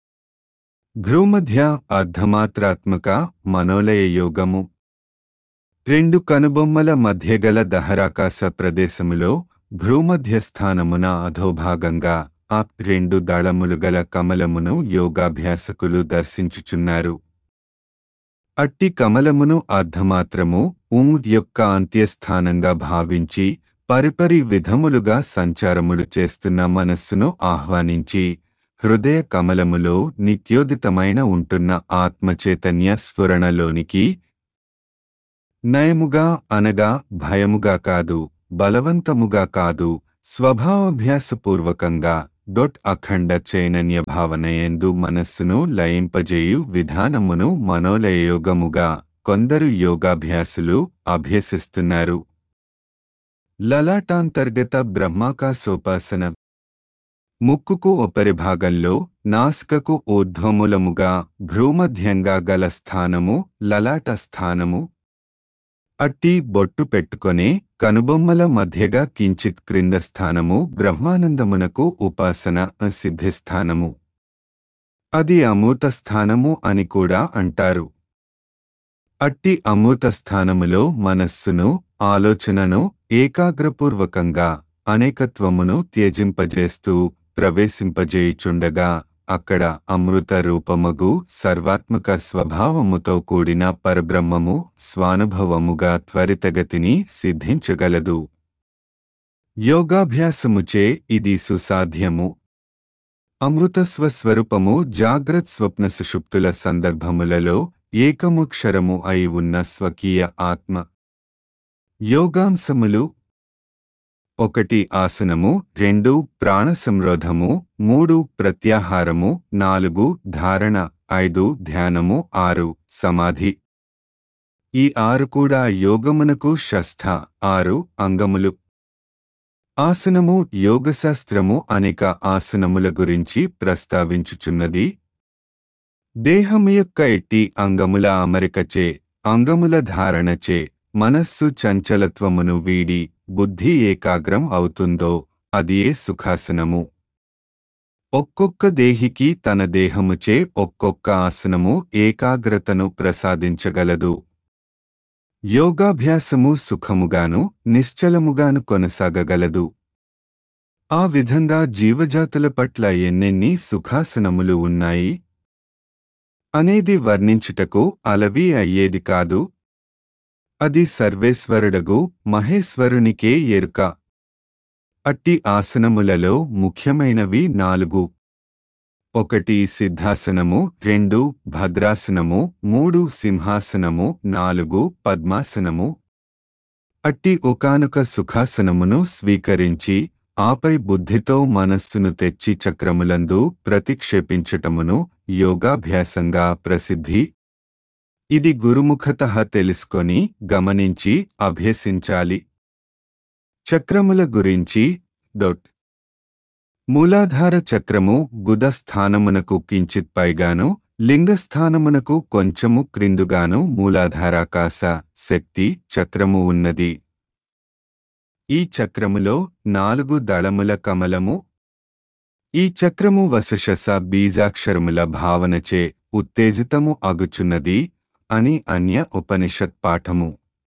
భ్రూమధ్య అర్ధమాత్రాత్మక మనోలయ యోగము రెండు కనుబొమ్మల మధ్యగల దహరాకాశ ప్రదేశములో భ్రూమధ్యస్థానమున అధోభాగంగా ఆ రెండు దళములు గల కమలమును యోగాభ్యాసకులు దర్శించుచున్నారు అట్టి కమలమును అర్ధమాత్రము ఉం యొక్క అంత్యస్థానంగా భావించి పరిపరి విధములుగా సంచారములు చేస్తున్న మనస్సును ఆహ్వానించి హృదయ కమలములో నిత్యోదితమైన ఉంటున్న ఆత్మచైతన్య స్ఫురణలోనికి నయముగా అనగా భయముగా కాదు బలవంతముగా కాదు స్వభావాభ్యాసపూర్వకంగా డొట్ అఖండ చైతన్య భావనయందు మనస్సును లయింపజేయు విధానమును మనోలయయోగముగా కొందరు యోగాభ్యాసులు అభ్యసిస్తున్నారు లలాటాంతర్గత బ్రహ్మాకాశోపాసన ముక్కుకు ఉపరిభాగంలో నాసికకు ఊర్ధ్వములముగా భ్రూమధ్యంగా గల స్థానము లలాట స్థానము అట్టి బొట్టు పెట్టుకొనే కనుబొమ్మల మధ్యగా కించిత్ క్రింద స్థానము బ్రహ్మానందమునకు ఉపాసన సిద్ధిస్థానము అది అమూత స్థానము అని కూడా అంటారు అట్టి అమూత స్థానములో మనస్సును ఆలోచనను ఏకాగ్రపూర్వకంగా అనేకత్వమును త్యజింపజేస్తూ ప్రవేశింపజేయుచుండగా అక్కడ అమృత రూపమగు సర్వాత్మక స్వభావముతో కూడిన పరబ్రహ్మము స్వానుభవముగా త్వరితగతిని సిద్ధించగలదు యోగాభ్యాసముచే ఇది సుసాధ్యము అమృతస్వస్వరూపము జాగ్రత్ స్వప్న సుషుప్తుల సందర్భములలో ఏకముక్షరము అయి ఉన్న స్వకీయ ఆత్మ యోగాంశములు ఒకటి ఆసనము రెండు ప్రాణ సంరోధము మూడు ప్రత్యాహారము నాలుగు ధారణ ఐదు ధ్యానము ఆరు సమాధి ఈ ఆరు కూడా యోగమునకు షష్ఠ ఆరు అంగములు ఆసనము యోగశాస్త్రము అనేక ఆసనముల గురించి ప్రస్తావించుచున్నది దేహము యొక్క ఎట్టి అంగముల అమరికచే అంగముల ధారణచే మనస్సు చంచలత్వమును వీడి బుద్ధి ఏకాగ్రం అవుతుందో అదియే సుఖాసనము ఒక్కొక్క దేహికి తన దేహముచే ఒక్కొక్క ఆసనము ఏకాగ్రతను ప్రసాదించగలదు యోగాభ్యాసము సుఖముగాను నిశ్చలముగాను కొనసాగగలదు ఆ విధంగా జీవజాతుల పట్ల ఎన్నెన్ని సుఖాసనములు ఉన్నాయి అనేది వర్ణించుటకు అలవి అయ్యేది కాదు అది సర్వేశ్వరుడగు మహేశ్వరునికే ఎరుక అట్టి ఆసనములలో ముఖ్యమైనవి నాలుగు ఒకటి సిద్ధాసనము రెండు భద్రాసనము మూడు సింహాసనము నాలుగు పద్మాసనము అట్టి ఒకానొక సుఖాసనమును స్వీకరించి ఆపై బుద్ధితో మనస్సును తెచ్చి చక్రములందు ప్రతిక్షేపించటమును యోగాభ్యాసంగా ప్రసిద్ధి ఇది గురుముఖత తెలుసుకొని గమనించి అభ్యసించాలి చక్రముల గురించి డొట్ మూలాధార చక్రము గుద స్థానమునకు కించిత్ పైగాను లింగస్థానమునకు కొంచెము క్రిందుగాను మూలాధారాకాశ శక్తి చక్రము ఉన్నది ఈ చక్రములో నాలుగు దళముల కమలము ఈ చక్రము వశశస బీజాక్షరముల భావనచే ఉత్తేజితము అగుచున్నది అని అన్య ఉపనిషత్ పాఠము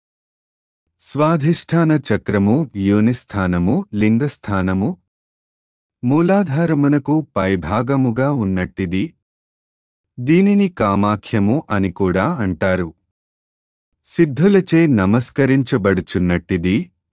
స్వాధిష్టాన చక్రము యోనిస్థానము లింగస్థానము మూలాధారమునకు పైభాగముగా ఉన్నట్టిది దీనిని కామాఖ్యము అని కూడా అంటారు సిద్ధులచే నమస్కరించబడుచున్నట్టిది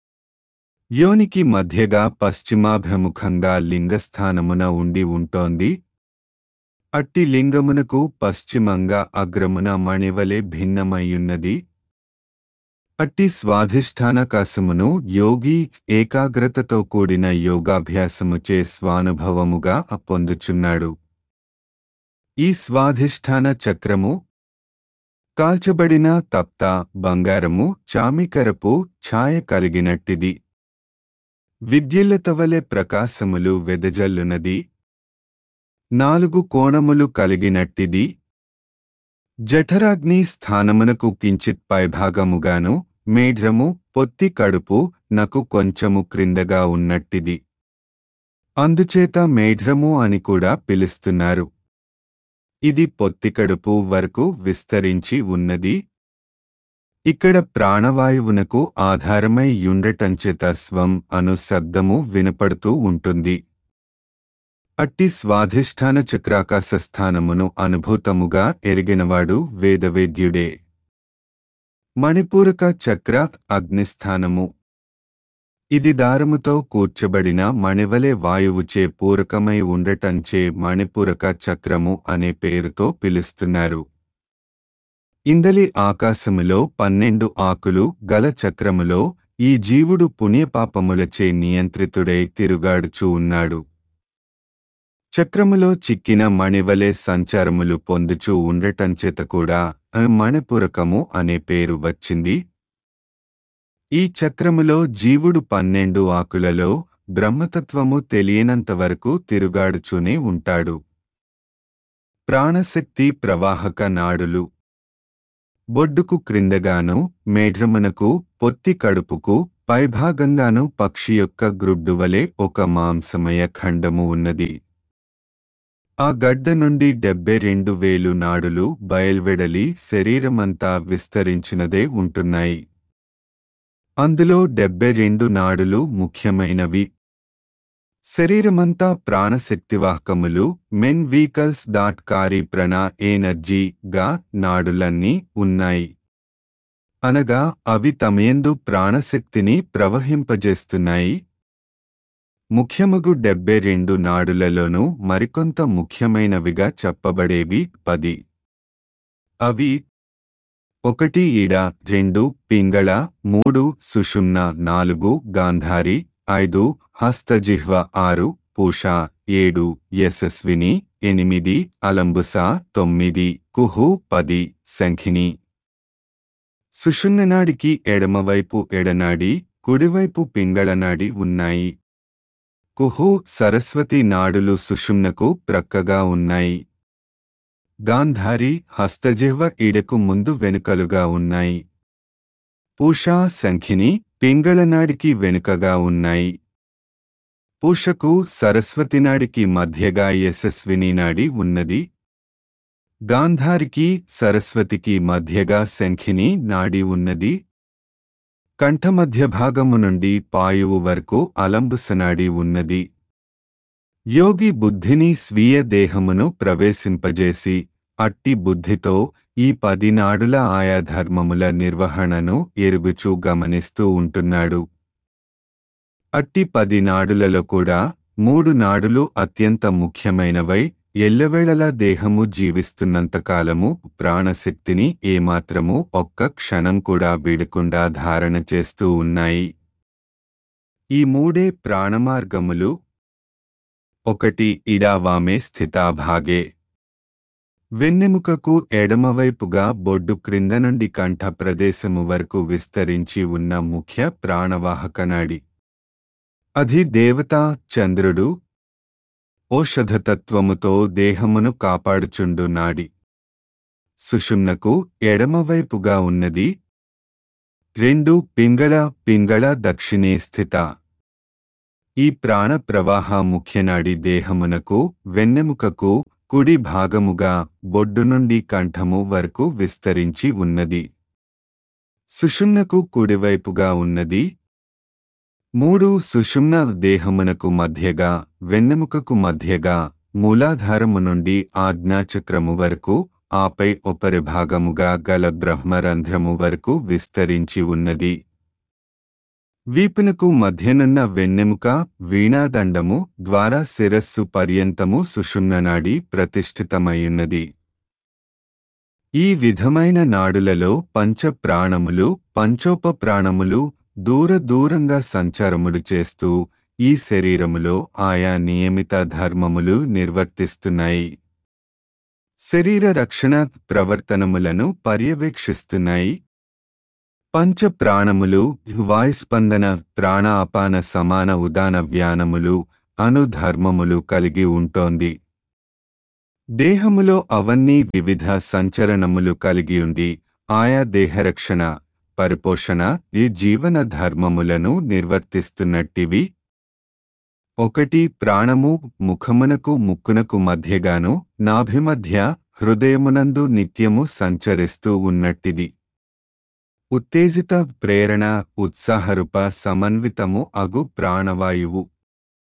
యోనికి మధ్యగా పశ్చిమాభిముఖంగా లింగస్థానమున ఉండి ఉంటోంది అట్టి లింగమునకు పశ్చిమంగా అగ్రమున మణివలే భిన్నమయ్యున్నది అట్టి స్వాధిష్టానకాశమును యోగి ఏకాగ్రతతో కూడిన యోగాభ్యాసముచే స్వానుభవముగా పొందుచున్నాడు ఈ స్వాధిష్టాన చక్రము కాల్చబడిన తప్త బంగారము చామికరపు ఛాయ కలిగినట్టిది విద్యుల్లతవలె ప్రకాశములు వెదజల్లునది నాలుగు కోణములు కలిగినట్టిది జఠరాగ్ని స్థానమునకు కించిత్ పైభాగముగాను మేఢ్రము పొత్తి కడుపు నకు కొంచెము క్రిందగా ఉన్నట్టిది అందుచేత మేఢ్రము అని కూడా పిలుస్తున్నారు ఇది పొత్తికడుపు వరకు విస్తరించి ఉన్నది ఇక్కడ ప్రాణవాయువునకు ఆధారమై యుండటంచేత స్వం అను శబ్దము వినపడుతూ ఉంటుంది అట్టి స్వాధిష్టాన చక్రాకాశ స్థానమును అనుభూతముగా ఎరిగినవాడు వేదవేద్యుడే మణిపూరక చక్ర అగ్నిస్థానము ఇది దారముతో కూర్చబడిన మణివలే వాయువుచే పూరకమై ఉండటంచే మణిపూరక చక్రము అనే పేరుతో పిలుస్తున్నారు ఇందలి ఆకాశములో పన్నెండు ఆకులు గల చక్రములో ఈ జీవుడు పుణ్యపాపములచే నియంత్రితుడై తిరుగాడుచూ ఉన్నాడు చక్రములో చిక్కిన మణివలే సంచారములు పొందుచూ ఉండటంచేత కూడా మణిపురకము అనే పేరు వచ్చింది ఈ చక్రములో జీవుడు పన్నెండు ఆకులలో బ్రహ్మతత్వము తెలియనంతవరకు తిరుగాడుచూనే ఉంటాడు ప్రాణశక్తి ప్రవాహక నాడులు బొడ్డుకు క్రిందగాను మేఢ్రమునకు పొత్తి కడుపుకు పైభాగంగాను పక్షి యొక్క గ్రుడ్డువలే ఒక మాంసమయ ఖండము ఉన్నది ఆ గడ్డ నుండి డెబ్బై రెండు వేలు నాడులు బయల్వెడలి శరీరమంతా విస్తరించినదే ఉంటున్నాయి అందులో డెబ్బై రెండు నాడులు ముఖ్యమైనవి శరీరమంతా ప్రాణశక్తివాహకములు main vehicles that carry prana energy గా నాడులన్నీ ఉన్నాయి అనగా అవి తమయందు ప్రాణశక్తిని ప్రవహింపజేస్తున్నాయి ముఖ్యముగు డెబ్బై రెండు నాడులలోనూ మరికొంత ముఖ్యమైనవిగా చెప్పబడేవి పది అవి ఒకటి ఈడ రెండు పింగళ మూడు సుషుమ్న నాలుగు గాంధారి ఐదు హస్తజిహ్వ ఆరు పూష ఏడు యశస్విని ఎనిమిది అలంబుస తొమ్మిది కుహు పది శంఖిని సుషుమ్ననాడికి ఎడమవైపు ఎడనాడి కుడివైపు పింగళనాడి ఉన్నాయి కుహు సరస్వతి నాడులు సుషుమ్నకు ప్రక్కగా ఉన్నాయి గాంధారి హస్తజిహ్వ ఈడకు ముందు వెనుకలుగా ఉన్నాయి పూషా సంఖిని పింగళనాడికి వెనుకగా ఉన్నాయి పూషకు సరస్వతినాడికి మధ్యగా యశస్విని నాడి ఉన్నది గాంధారికి సరస్వతికి మధ్యగా శంఖిని నాడి ఉన్నది కంఠమధ్య భాగము నుండి పాయువు వరకు అలంబుసనాడి ఉన్నది యోగి బుద్ధిని స్వీయ దేహమును ప్రవేశింపజేసి అట్టి బుద్ధితో ఈ పది నాడుల ఆయా ధర్మముల నిర్వహణను ఎరుగుచూ గమనిస్తూ ఉంటున్నాడు అట్టి పది నాడులలో కూడా మూడు నాడులు అత్యంత ముఖ్యమైనవై ఎల్లవేళలా దేహము జీవిస్తున్నంతకాలము ప్రాణశక్తిని ఏమాత్రము ఒక్క క్షణం కూడా వీడకుండా ధారణ చేస్తూ ఉన్నాయి ఈ మూడే ప్రాణమార్గములు ఒకటి ఇడావామే స్థితాభాగే వెన్నెముకకు ఎడమవైపుగా బొడ్డు క్రింద నుండి కంఠ ప్రదేశము వరకు విస్తరించి ఉన్న ముఖ్య ప్రాణవాహకనాడి అది దేవతా చంద్రుడు ఔషధతత్వముతో దేహమును కాపాడుచుండు నాడి సుషుమ్నకు ఎడమవైపుగా ఉన్నది రెండు పింగళ పింగళ దక్షిణే స్థిత ఈ ప్రాణ ప్రవాహ ముఖ్యనాడి దేహమునకు వెన్నెముకకు కుడి భాగముగా బొడ్డు నుండి కంఠము వరకు విస్తరించి ఉన్నది సుషుమ్నకు కుడివైపుగా ఉన్నది మూడు సుషుమ్న దేహమునకు మధ్యగా వెన్నెముకకు మధ్యగా మూలాధారము నుండి ఆజ్ఞాచక్రము వరకు ఆపై ఉపరిభాగముగా గల బ్రహ్మరంధ్రము వరకు విస్తరించి ఉన్నది వీపునకు మధ్యనున్న వెన్నెముక వీణాదండము ద్వారా శిరస్సు పర్యంతము సుషుమ్ననాడి ప్రతిష్ఠితమైయున్నది ఈ విధమైన నాడులలో పంచ ప్రాణములు పంచోప ప్రాణములు దూర దూరంగా సంచారములు చేస్తూ ఈ శరీరములో ఆయా నియమిత ధర్మములు నిర్వర్తిస్తున్నాయి శరీర రక్షణ ప్రవర్తనములను పర్యవేక్షిస్తున్నాయి పంచ ప్రాణములు వాయుస్పందన ప్రాణ అపాన సమాన ఉదాన వ్యానములు అను ధర్మములు కలిగి ఉంటోంది దేహములో అవన్నీ వివిధ సంచరణములు కలిగి ఉండి ఆయా దేహరక్షణ పరిపోషణ ఈ జీవన ధర్మములను నిర్వర్తిస్తున్నట్టివి ఒకటి ప్రాణము ముఖమునకు ముక్కునకు మధ్యగాను నాభిమధ్య హృదయమునందు నిత్యము సంచరిస్తూ ఉన్నట్టిది ఉత్తేజిత ప్రేరణ ఉత్సాహరూప సమన్వితము అగు ప్రాణవాయువు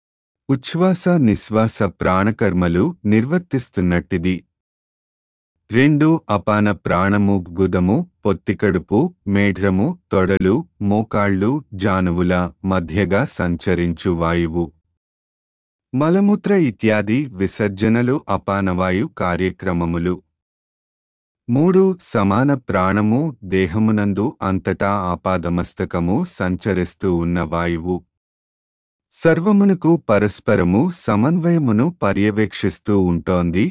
ఉచ్ఛ్వాస నిశ్వాస ప్రాణకర్మలు నిర్వర్తిస్తున్నట్టిది రెండు అపాన ప్రాణము గుదము పొత్తికడుపు మేఢ్రము తొడలు మోకాళ్ళు జానువుల మధ్యగా సంచరించు వాయువు మలమూత్ర ఇత్యాది విసర్జనలు అపానవాయు కార్యక్రమములు మూడు సమాన ప్రాణము దేహమునందు అంతటా ఆపాదమస్తకము సంచరిస్తూ ఉన్న వాయువు సర్వమునకు పరస్పరము సమన్వయమును పర్యవేక్షిస్తూ ఉంటోంది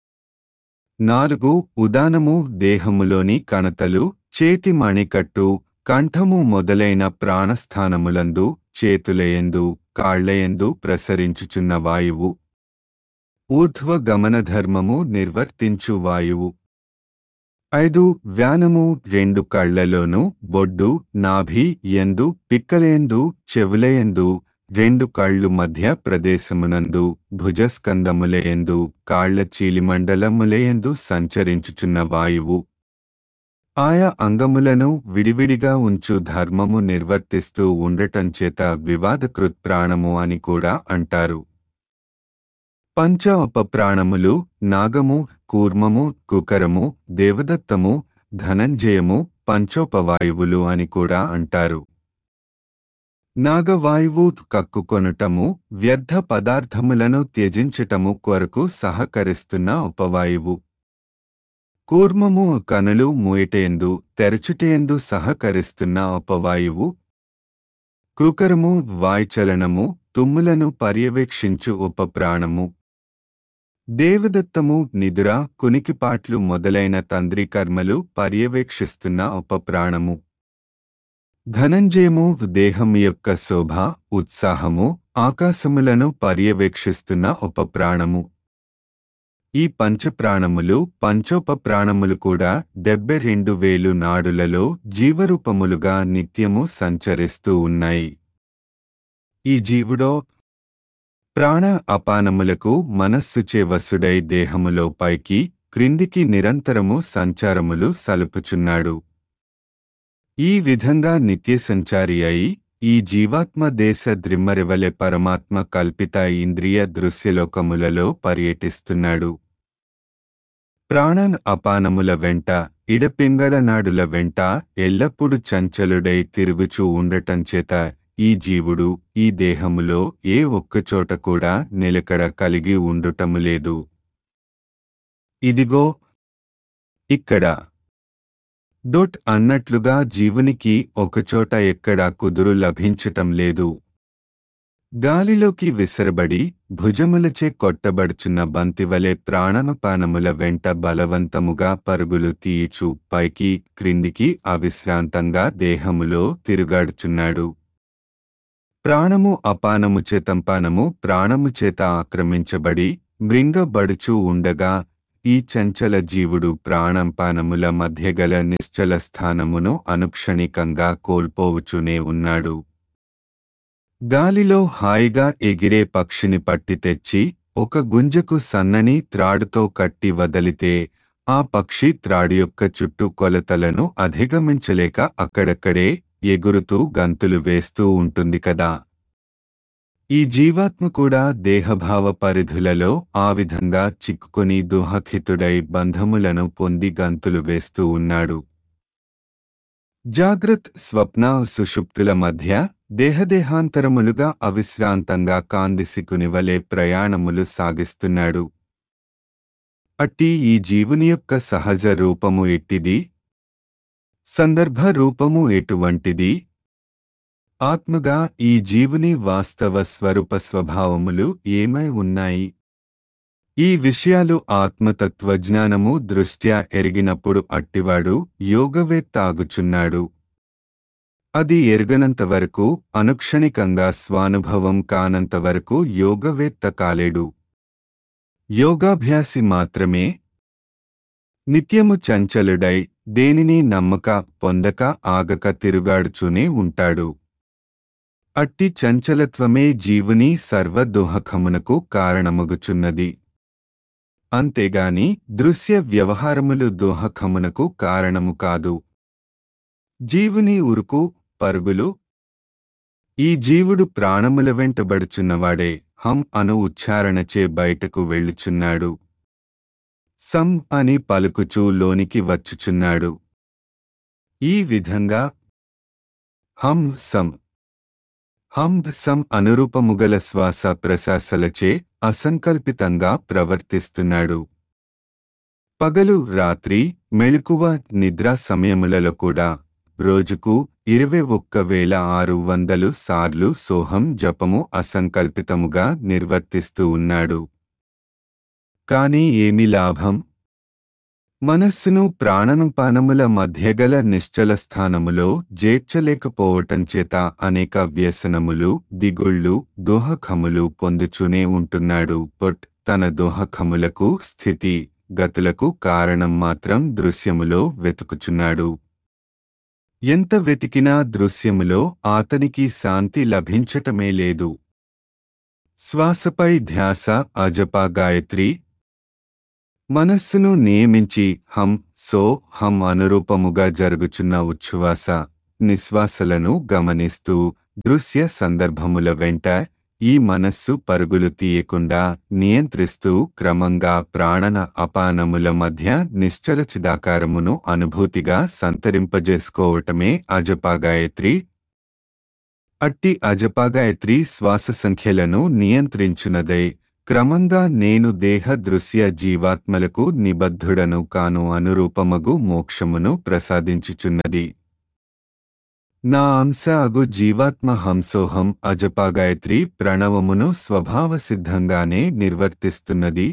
నాలుగు ఉదానము దేహములోని కణతలు చేతి మణికట్టు కంఠము మొదలైన ప్రాణస్థానములందు చేతులయందు కాళ్లయందు ప్రసరించుచున్న వాయువు ఊర్ధ్వ గమనధర్మము నిర్వర్తించు వాయువు ఐదు వ్యానము రెండు కళ్లలోనూ బొడ్డు నాభి ఎందు పిక్కలయందు చెవులయందు రెండు కళ్ళు మధ్య ప్రదేశమునందు భుజస్కందములయందు కాళ్ల చీలిమండలములయందు సంచరించుచున్న వాయువు ఆయా అంగములను విడివిడిగా ఉంచు ధర్మము నిర్వర్తిస్తూ ఉండటం చేత వివాదకృత్ ప్రాణము అని కూడా అంటారు పంచ ఉపప్రాణములు నాగము కూర్మము కుకరము దేవదత్తము ధనంజయము పంచోపవాయువులు అని కూడా అంటారు నాగవాయువు కక్కుకొనుటము వ్యర్థ పదార్థములను త్యజించటము కొరకు సహకరిస్తున్న ఉపవాయువు కూర్మము కనులు మూయటయందు తెరచుటయందు సహకరిస్తున్న ఉపవాయువు కుకరము వాయుచలనము తుమ్ములను పర్యవేక్షించు ఉపప్రాణము దేవదత్తము నిదుర కునికిపాట్లు మొదలైన తంద్రికర్మలు పర్యవేక్షిస్తున్న ఉపప్రాణము ధనంజయము దేహం యొక్క శోభ ఉత్సాహము ఆకాశములను పర్యవేక్షిస్తున్న ఉపప్రాణము ఈ పంచప్రాణములు పంచోపప్రాణములు కూడా డెబ్బై రెండు వేలు నాడులలో జీవరూపములుగా నిత్యము సంచరిస్తూ ఉన్నాయి ఈ జీవుడో ప్రాణ అపానములకు మనస్సుచే వసుడై దేహములో పైకి క్రిందికి నిరంతరము సంచారములు సలుపుచున్నాడు ఈ విధంగా నిత్య సంచారి అయి ఈ జీవాత్మ దేశ ద్రిమ్మరివలె పరమాత్మ కల్పిత ఇంద్రియ దృశ్యలోకములలో పర్యటిస్తున్నాడు ప్రాణన్ అపానముల వెంట ఇడపింగళ నాడుల వెంట ఎల్లప్పుడూ చంచలుడై తిరుగుచూ ఉండటం చేత ఈ జీవుడు ఈ దేహములో ఏ ఒక్కచోట కూడా నిలకడ కలిగి ఉండుటము లేదు ఇదిగో ఇక్కడ డొట్ అన్నట్లుగా జీవునికి ఒకచోట ఎక్కడా కుదురు లభించటం లేదు గాలిలోకి విసరబడి భుజములచే కొట్టబడుచున్న బంతివలె ప్రాణనపానముల వెంట బలవంతముగా పరుగులు తీయిచు పైకి క్రిందికి అవిశ్రాంతంగా దేహములో తిరుగాడుచున్నాడు ప్రాణము అపానము చేతంపానము ప్రాణము చేత ఆక్రమించబడి మృంగబడుచూ ఉండగా ఈ చంచల జీవుడు ప్రాణంపానముల మధ్యగల నిశ్చల స్థానమును అనుక్షణికంగా కోల్పోవుచునే ఉన్నాడు గాలిలో హాయిగా ఎగిరే పక్షిని పట్టి తెచ్చి ఒక గుంజకు సన్నని త్రాడుతో కట్టి వదలితే ఆ పక్షి త్రాడు యొక్క చుట్టూ కొలతలను అధిగమించలేక అక్కడక్కడే ఎగురుతూ గంతులు వేస్తూ ఉంటుంది కదా ఈ జీవాత్మ కూడా దేహభావ పరిధులలో ఆ విధంగా చిక్కుకొని దుహఖితుడై బంధములను పొంది గంతులు వేస్తూ ఉన్నాడు జాగ్రత్ స్వప్న సుషుప్తుల మధ్య దేహదేహాంతరములుగా అవిశ్రాంతంగా కాందిసికుని వలె ప్రయాణములు సాగిస్తున్నాడు అట్టి ఈ జీవుని యొక్క సహజ రూపము ఎట్టిది సందర్భ రూపము ఎటువంటిది ఆత్మగా ఈ జీవుని వాస్తవ స్వరూప స్వభావములు ఏమై ఉన్నాయి ఈ విషయాలు ఆత్మతత్వజ్ఞానము దృష్ట్యా ఎరిగినప్పుడు అట్టివాడు యోగవేత్త ఆగుచున్నాడు అది ఎరగనంత వరకు అనుక్షణికంగా స్వానుభవం కానంత వరకు యోగవేత్త కాలేడు యోగాభ్యాసి మాత్రమే నిత్యము చంచలుడై దేనిని నమ్మక పొందక ఆగక తిరుగాడుచూనే ఉంటాడు అట్టి చంచలత్వమే జీవుని సర్వదోహకమునకు కారణమగుచున్నది అంతేగాని దృశ్య వ్యవహారములు దోహకమునకు కారణము కాదు జీవుని ఉరుకు పరుగులు ఈ జీవుడు ప్రాణముల వెంటబడుచున్నవాడే హం అను ఉచ్చారణచే బయటకు వెళ్ళుచున్నాడు సం అని పలుకుచూ లోనికి వచ్చుచున్నాడు ఈ విధంగా హం సం హం సం అనురూపముగల శ్వాస ప్రశాసలచే అసంకల్పితంగా ప్రవర్తిస్తున్నాడు పగలు రాత్రి మెలకువ నిద్రా సమయములలో కూడా రోజుకు ఇరవై ఒక్క వేల ఆరు వందలు సార్లు సోహం జపము అసంకల్పితముగా నిర్వర్తిస్తూ ఉన్నాడు కాని ఏమి లాభం మనస్సును ప్రాణనుపానముల మధ్యగల నిశ్చల స్థానములో జేర్చలేకపోవటం చేత అనేక వ్యసనములు దిగుళ్ళు దోహకములు పొందుచూనే ఉంటున్నాడు పొట్ తన దోహకములకు స్థితి గతులకు కారణం మాత్రం దృశ్యములో వెతుకుచున్నాడు ఎంత వెతికినా దృశ్యములో అతనికి శాంతి లభించటమే లేదు శ్వాసపై ధ్యాస అజపా గాయత్రి మనస్సును నియమించి హం సో హం అనురూపముగా జరుగుచున్న ఉచ్ఛ్వాస నిశ్వాసలను గమనిస్తూ దృశ్య సందర్భముల వెంట ఈ మనస్సు పరుగులు తీయకుండా నియంత్రిస్తూ క్రమంగా ప్రాణన అపానముల మధ్య నిశ్చల చిదాకారమును అనుభూతిగా సంతరింపజేసుకోవటమే అజపాగాయత్రి అట్టి అజపాగాయత్రి శ్వాస సంఖ్యలను నియంత్రించునదై క్రమంగా నేను దేహ దృశ్య జీవాత్మలకు నిబద్ధుడను కాను అనురూపమగు మోక్షమును ప్రసాదించుచున్నది నా అంశ అగు జీవాత్మ హంసోహం అజపాగాయత్రి ప్రణవమును స్వభావసిద్ధంగానే నిర్వర్తిస్తున్నది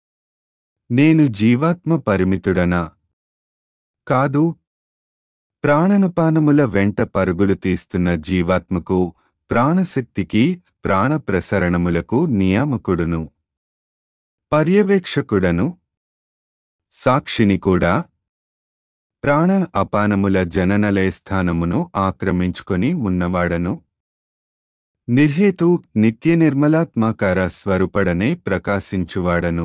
నేను జీవాత్మ పరిమితుడనా కాదు ప్రాణనపానముల వెంట పరుగులు తీస్తున్న జీవాత్మకు ప్రాణశక్తికి ప్రాణ ప్రసరణములకు నియామకుడును పర్యవేక్షకుడను సాక్షిని కూడా ప్రాణ అపానముల జననలయ స్థానమును ఆక్రమించుకొని ఉన్నవాడను నిర్హేతు నిత్య నిర్మలాత్మాకార స్వరూపడనే ప్రకాశించువాడను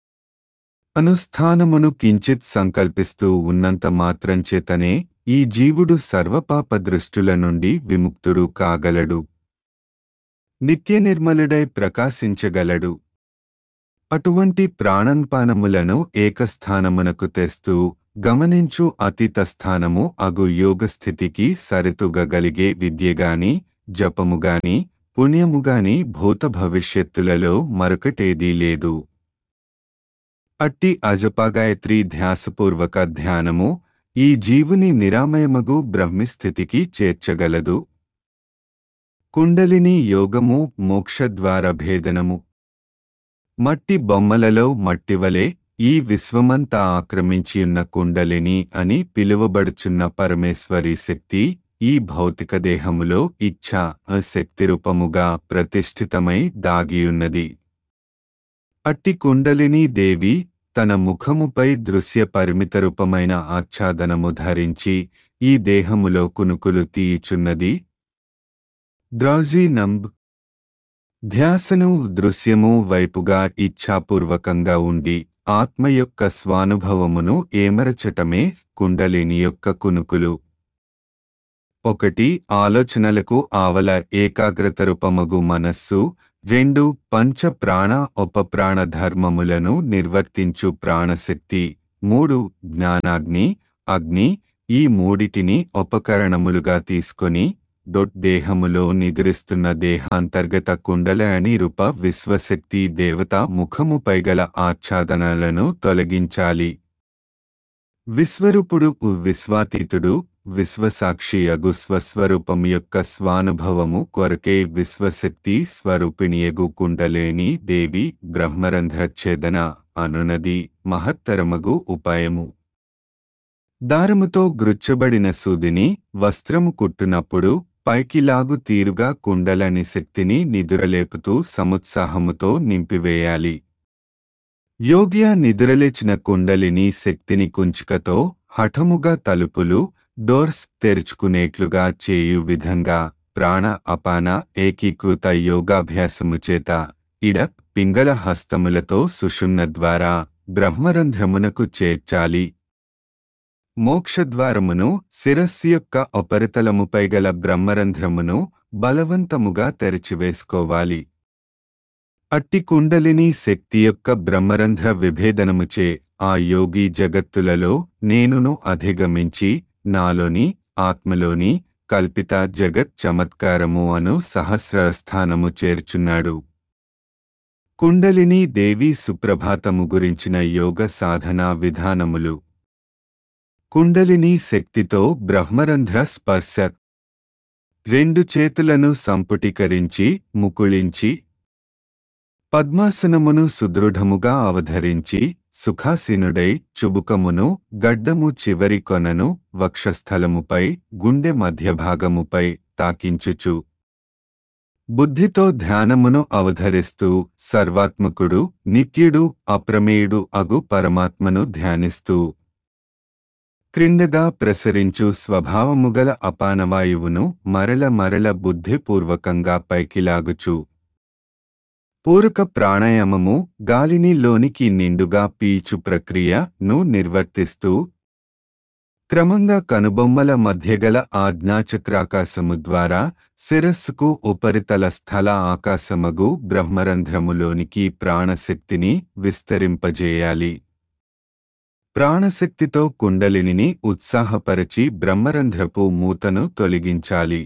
అనుస్థానమును కించిత్ సంకల్పిస్తూ ఉన్నంత మాత్రం చేతనే ఈ జీవుడు సర్వపాప దృష్టుల నుండి విముక్తుడు కాగలడు నిత్య నిర్మలుడై ప్రకాశించగలడు అటువంటి ప్రాణన్పానములను ఏకస్థానమునకు తెస్తూ గమనించు అతీత స్థానము అగు యోగస్థితికి సరితుగగలిగే విద్యగాని జపముగాని పుణ్యముగాని భూత భవిష్యత్తులలో మరొకటేదీ లేదు అట్టి అజపాగాయత్రి ధ్యాసపూర్వక ధ్యానము ఈ జీవుని నిరామయమగు బ్రహ్మిస్థితికి చేర్చగలదు కుండలిని యోగము మోక్షద్వార భేదనము మట్టి బొమ్మలలో మట్టివలే ఈ విశ్వమంతా ఆక్రమించియున్న కుండలిని అని పిలువబడుచున్న పరమేశ్వరి శక్తి ఈ భౌతిక దేహములో ఇచ్ఛ శక్తి రూపముగా ప్రతిష్ఠితమై దాగియున్నది అట్టి కుండలిని దేవి తన ముఖముపై దృశ్య పరిమిత రూపమైన ఆచ్ఛాదనము ధరించి ఈ దేహములో కునుకులు తీయుచున్నది ద్రౌజీ నంబ్ ధ్యాసను దృశ్యము వైపుగా ఇచ్ఛాపూర్వకంగా ఉండి ఆత్మ యొక్క స్వానుభవమును ఏమరచటమే కుండలిని యొక్క కునుకులు ఒకటి ఆలోచనలకు ఆవల ఏకాగ్రత రూపమగు మనస్సు రెండు పంచ ప్రాణ ఉపప్రాణ ధర్మములను నిర్వర్తించు ప్రాణశక్తి మూడు జ్ఞానాగ్ని అగ్ని ఈ మూడిటిని ఉపకరణములుగా తీసుకొని దొట్ దేహములో నిద్రిస్తున్న దేహాంతర్గత కుండలని రూప విశ్వశక్తి దేవత ముఖముపై గల ఆచ్ఛాదనలను తొలగించాలి విశ్వరూపుడు విశ్వాతీతుడు విశ్వసాక్షి అగు స్వస్వరూపం యొక్క స్వానుభవము కొరకే విశ్వశక్తి స్వరూపిణియగు కుండలేని దేవి బ్రహ్మరంధ్రఛేదన అనునది మహత్తరమగు ఉపాయము దారముతో గ్రుచ్చబడిన సూదిని వస్త్రము కుట్టునప్పుడు పైకి లాగు తీరుగా కుండలని శక్తిని నిదురలేపుతూ సముత్సాహముతో నింపివేయాలి యోగ్య నిదురలేచిన కుండలిని శక్తిని కుంచుకతో హఠముగా తలుపులు డోర్స్ తెరుచుకునేట్లుగా చేయు విధంగా ప్రాణ అపాన ఏకీకృత యోగాభ్యాసము చేత ఇడ పింగళ హస్తములతో సుషుమ్న ద్వారా బ్రహ్మరంధ్రమునకు చేర్చాలి మోక్షద్వారమును శిరస్సు యొక్క ఉపరితలముపై గల బ్రహ్మరంధ్రమును బలవంతముగా తెరచివేసుకోవాలి అట్టి కుండలిని శక్తి యొక్క బ్రహ్మరంధ్ర విభేదనముచే ఆ యోగి జగత్తులలో నేనును అధిగమించి నాలోని ఆత్మలోని కల్పిత జగత్ చమత్కారము అను సహస్రస్థానము చేర్చున్నాడు కుండలిని దేవి సుప్రభాతము గురించిన యోగ సాధనా విధానములు కుండలిని శక్తితో బ్రహ్మరంధ్ర స్పర్శ రెండు చేతులను సంపుటీకరించి ముకుళించి పద్మాసనమును సుదృఢముగా అవధరించి సుఖాసీనుడై చుబుకమును గడ్డము చివరి కొనను వక్షస్థలముపై గుండె మధ్యభాగముపై తాకించుచు బుద్ధితో ధ్యానమును అవధరిస్తూ సర్వాత్మకుడు నిత్యుడు అప్రమేయుడు అగు పరమాత్మను ధ్యానిస్తూ క్రిందగా ప్రసరించు స్వభావముగల అపానవాయువును మరల మరల బుద్ధిపూర్వకంగా పైకి లాగుచు పూరక ప్రాణాయామము గాలిని లోనికి నిండుగా పీచు ప్రక్రియను నిర్వర్తిస్తూ క్రమంగా కనుబొమ్మల మధ్యగల ఆజ్ఞాచక్రాకాశము ద్వారా శిరస్సుకు ఉపరితల స్థల ఆకాశమగు బ్రహ్మరంధ్రములోనికి ప్రాణశక్తిని విస్తరింపజేయాలి ప్రాణశక్తితో కుండలినిని ఉత్సాహపరచి బ్రహ్మరంధ్రపు మూతను తొలగించాలి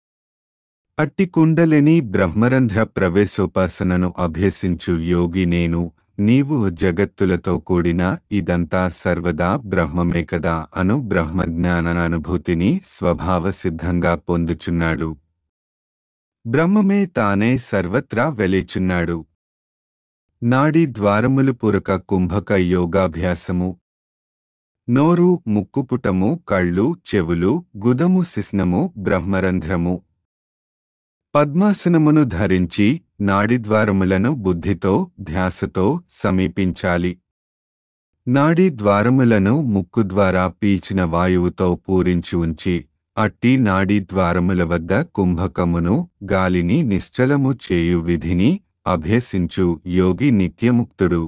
అట్టి కుండలిని బ్రహ్మరంధ్ర ప్రవేశోపాసనను అభ్యసించు యోగి నేను నీవు జగత్తులతో కూడిన ఇదంతా సర్వదా బ్రహ్మమే కదా అను బ్రహ్మజ్ఞాన అనుభూతిని స్వభావ సిద్ధంగా పొందుచున్నాడు బ్రహ్మమే తానే సర్వత్రా వెలిచున్నాడు నాడి ద్వారములు పురక కుంభక యోగాభ్యాసము నోరు ముక్కుపుటము కళ్ళు చెవులు గుదము శిస్నము బ్రహ్మరంధ్రము పద్మాసనమును ధరించి నాడిద్వారములను బుద్ధితో ధ్యాసతో సమీపించాలి నాడీ ద్వారములను ముక్కు ద్వారా పీచిన వాయువుతో పూరించి ఉంచి అట్టి నాడీ ద్వారముల వద్ద కుంభకమును గాలిని నిశ్చలము చేయు విధిని అభ్యసించు యోగి నిత్యముక్తుడు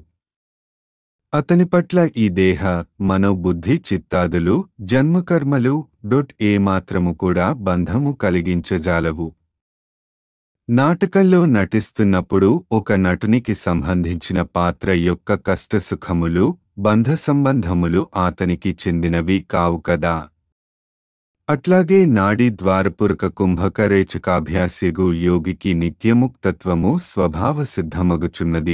అతని పట్ల ఈ దేహ మనోబుద్ధి చిత్తాదులు జన్మకర్మలు డొట్ ఏమాత్రము కూడా బంధము కలిగించజాలవు నాటకంలో నటిస్తున్నప్పుడు ఒక నటునికి సంబంధించిన పాత్ర యొక్క కష్టసుఖములు బంధ సంబంధములు అతనికి చెందినవి కావు కదా అట్లాగే నాడీ ద్వారపురక కుంభకరేచకాభ్యాసిగు యోగికి నిత్యముక్తత్వము స్వభావ సిద్ధమగుచున్నది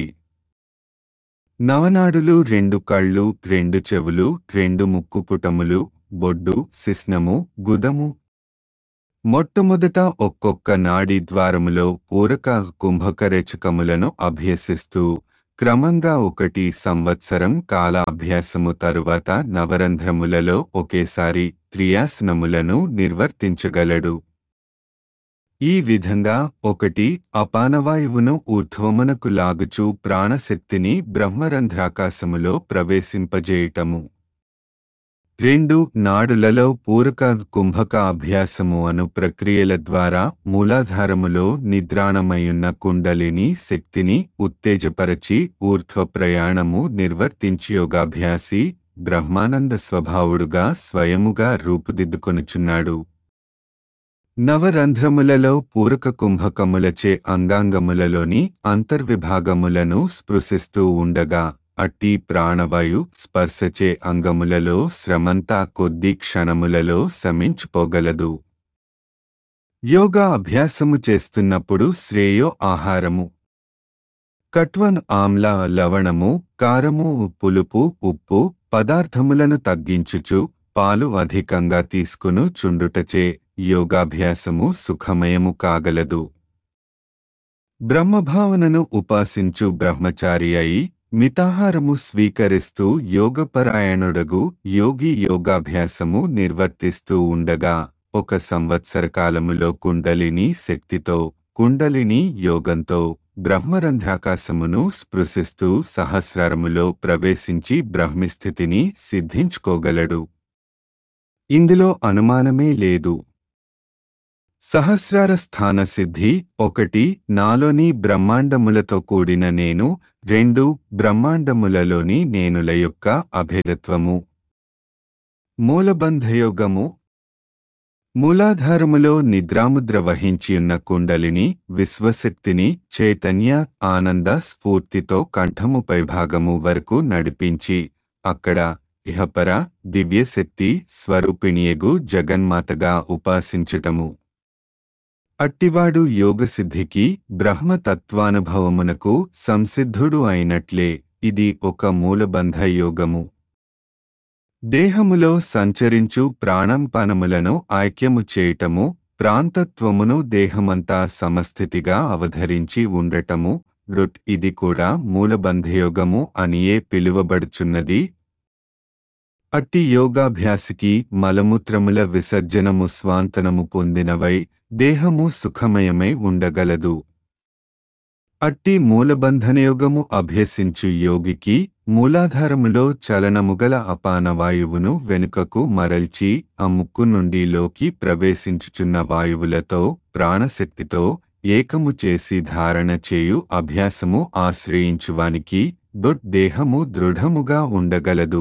నవనాడులు రెండు కళ్ళు రెండు చెవులు రెండు ముక్కుపుటములు బొడ్డు శిస్నము గుదము మొట్టమొదట ఒక్కొక్క నాడీ ద్వారములో పూరక కుంభకరేచకములను అభ్యసిస్తూ క్రమంగా ఒకటి సంవత్సరం కాల అభ్యాసము తరువాత నవరంధ్రములలో ఒకేసారి త్రియాసనములను నిర్వర్తించగలడు ఈ విధంగా ఒకటి అపానవాయువును ఊర్ధ్వమునకు లాగుచూ ప్రాణశక్తిని బ్రహ్మరంధ్రాకాశములో ప్రవేశింపజేయటము రెండు నాడులలో పూరక కుంభక అభ్యాసము అను ప్రక్రియల ద్వారా మూలాధారములో నిద్రాణమయున్న కుండలిని శక్తిని ఉత్తేజపరచి ఊర్ధ్వ ప్రయాణము నిర్వర్తించి యోగాభ్యాసి బ్రహ్మానంద స్వభావుడుగా స్వయముగా రూపుదిద్దుకొనుచున్నాడు నవరంధ్రములలో పూరక కుంభకములచే అంగాంగములలోని అంతర్విభాగములను స్పృశిస్తూ ఉండగా అట్టి ప్రాణవాయు స్పర్శచే అంగములలో శ్రమంతా కొద్ది క్షణములలో శమించిపోగలదు యోగా అభ్యాసము చేస్తున్నప్పుడు శ్రేయో ఆహారము కట్వన్ ఆమ్ల లవణము కారము పులుపు ఉప్పు పదార్థములను తగ్గించుచు పాలు అధికంగా తీసుకును చుండుటచే యోగాభ్యాసము సుఖమయము కాగలదు బ్రహ్మభావనను ఉపాసించు బ్రహ్మచారి అయి మితాహారము స్వీకరిస్తూ యోగపరాయణుడగు యోగి యోగాభ్యాసము నిర్వర్తిస్తూ ఉండగా ఒక సంవత్సర కాలములో కుండలిని శక్తితో కుండలిని యోగంతో బ్రహ్మరంధ్రాకాశమును స్పృశిస్తూ సహస్రారములో ప్రవేశించి బ్రహ్మిస్థితిని సిద్ధించుకోగలడు ఇందులో అనుమానమే లేదు సహస్రార స్థాన సిద్ధి ఒకటి నాలోని బ్రహ్మాండములతో కూడిన నేను రెండు బ్రహ్మాండములలోని నేనుల యొక్క అభేదత్వము మూలబంధయోగము మూలాధారములో నిద్రాముద్ర వహించియున్న కుండలిని విశ్వశక్తిని చైతన్య ఆనంద స్ఫూర్తితో కంఠము పైభాగము వరకు నడిపించి అక్కడ ఇహపర దివ్యశక్తి స్వరూపిణియగు జగన్మాతగా ఉపాసించుటము అట్టివాడు యోగసిద్ధికి బ్రహ్మతత్వానుభవమునకు సంసిద్ధుడు అయినట్లే ఇది ఒక మూలబంధ యోగము దేహములో సంచరించు ప్రాణంపానములను ఐక్యము చేయటము ప్రాంతత్వమును దేహమంతా సమస్థితిగా అవధరించి ఉండటము రుట్ ఇది కూడా మూలబంధయోగము అనియే పిలువబడుచున్నది అట్టి యోగాభ్యాసికి మలమూత్రముల విసర్జనము స్వాంతనము పొందినవై దేహము సుఖమయమై ఉండగలదు అట్టి మూలబంధనయోగము అభ్యసించు యోగికి మూలాధారములో చలనముగల అపాన వాయువును వెనుకకు మరల్చి ఆ ముక్కు నుండి లోకి ప్రవేశించుచున్న వాయువులతో ప్రాణశక్తితో ఏకము చేసి ధారణ చేయు అభ్యాసము ఆశ్రయించువానికి దొడ్ దేహము దృఢముగా ఉండగలదు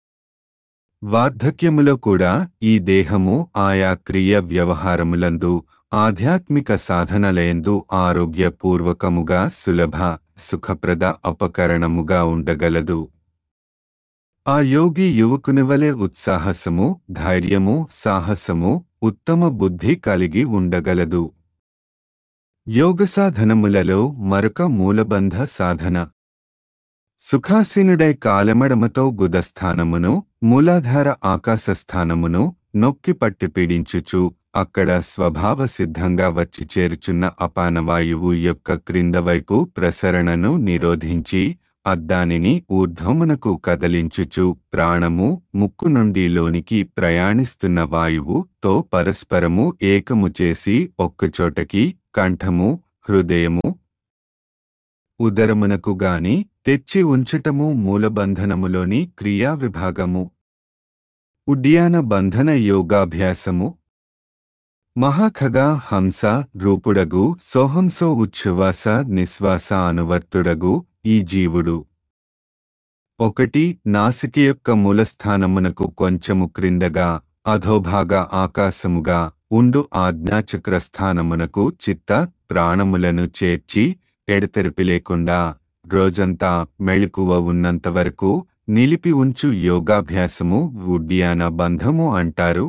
వార్ధక్యములో కూడా ఈ దేహము ఆయా క్రియ వ్యవహారములందు ఆధ్యాత్మిక సాధనలయందు ఆరోగ్యపూర్వకముగా సులభ సుఖప్రద అపకరణముగా ఉండగలదు ఆ యోగి యువకునివలే ఉత్సాహసము ధైర్యము సాహసము ఉత్తమ బుద్ధి కలిగి ఉండగలదు యోగ సాధనములలో మరొక మూలబంధ సాధన సుఖాసీనుడై కాలమడమతో గుదస్థానమును మూలాధార ఆకాశస్థానమును నొక్కి పట్టి పీడించుచు అక్కడ స్వభావ సిద్ధంగా వచ్చి చేరుచున్న అపానవాయువు యొక్క క్రింద వైపు ప్రసరణను నిరోధించి అద్దానిని ఊర్ధ్వమునకు కదలించుచు ప్రాణము ముక్కు నుండి లోనికి ప్రయాణిస్తున్న వాయువు తో పరస్పరము ఏకము చేసి ఒక్కచోటకి కంఠము హృదయము ఉదరమునకు గాని తెచ్చి ఉంచటము మూలబంధనములోని క్రియా విభాగము ఉడ్యాన బంధన యోగాభ్యాసము మహాఖగా హంస రూపుడగు సోహంసో ఉచ్ఛ్వాస నిశ్వాస అనువర్తుడగు ఈ జీవుడు ఒకటి నాసిక యొక్క మూలస్థానమునకు కొంచెము క్రిందగా అధోభాగ ఆకాశముగా ఉండు ఆజ్ఞాచక్ర స్థానమునకు చిత్త ప్రాణములను చేర్చి ఎడతెరిపి లేకుండా రోజంతా మెళుకువ ఉన్నంతవరకు నిలిపి ఉంచు యోగాభ్యాసము ఉడ్యాన బంధము అంటారు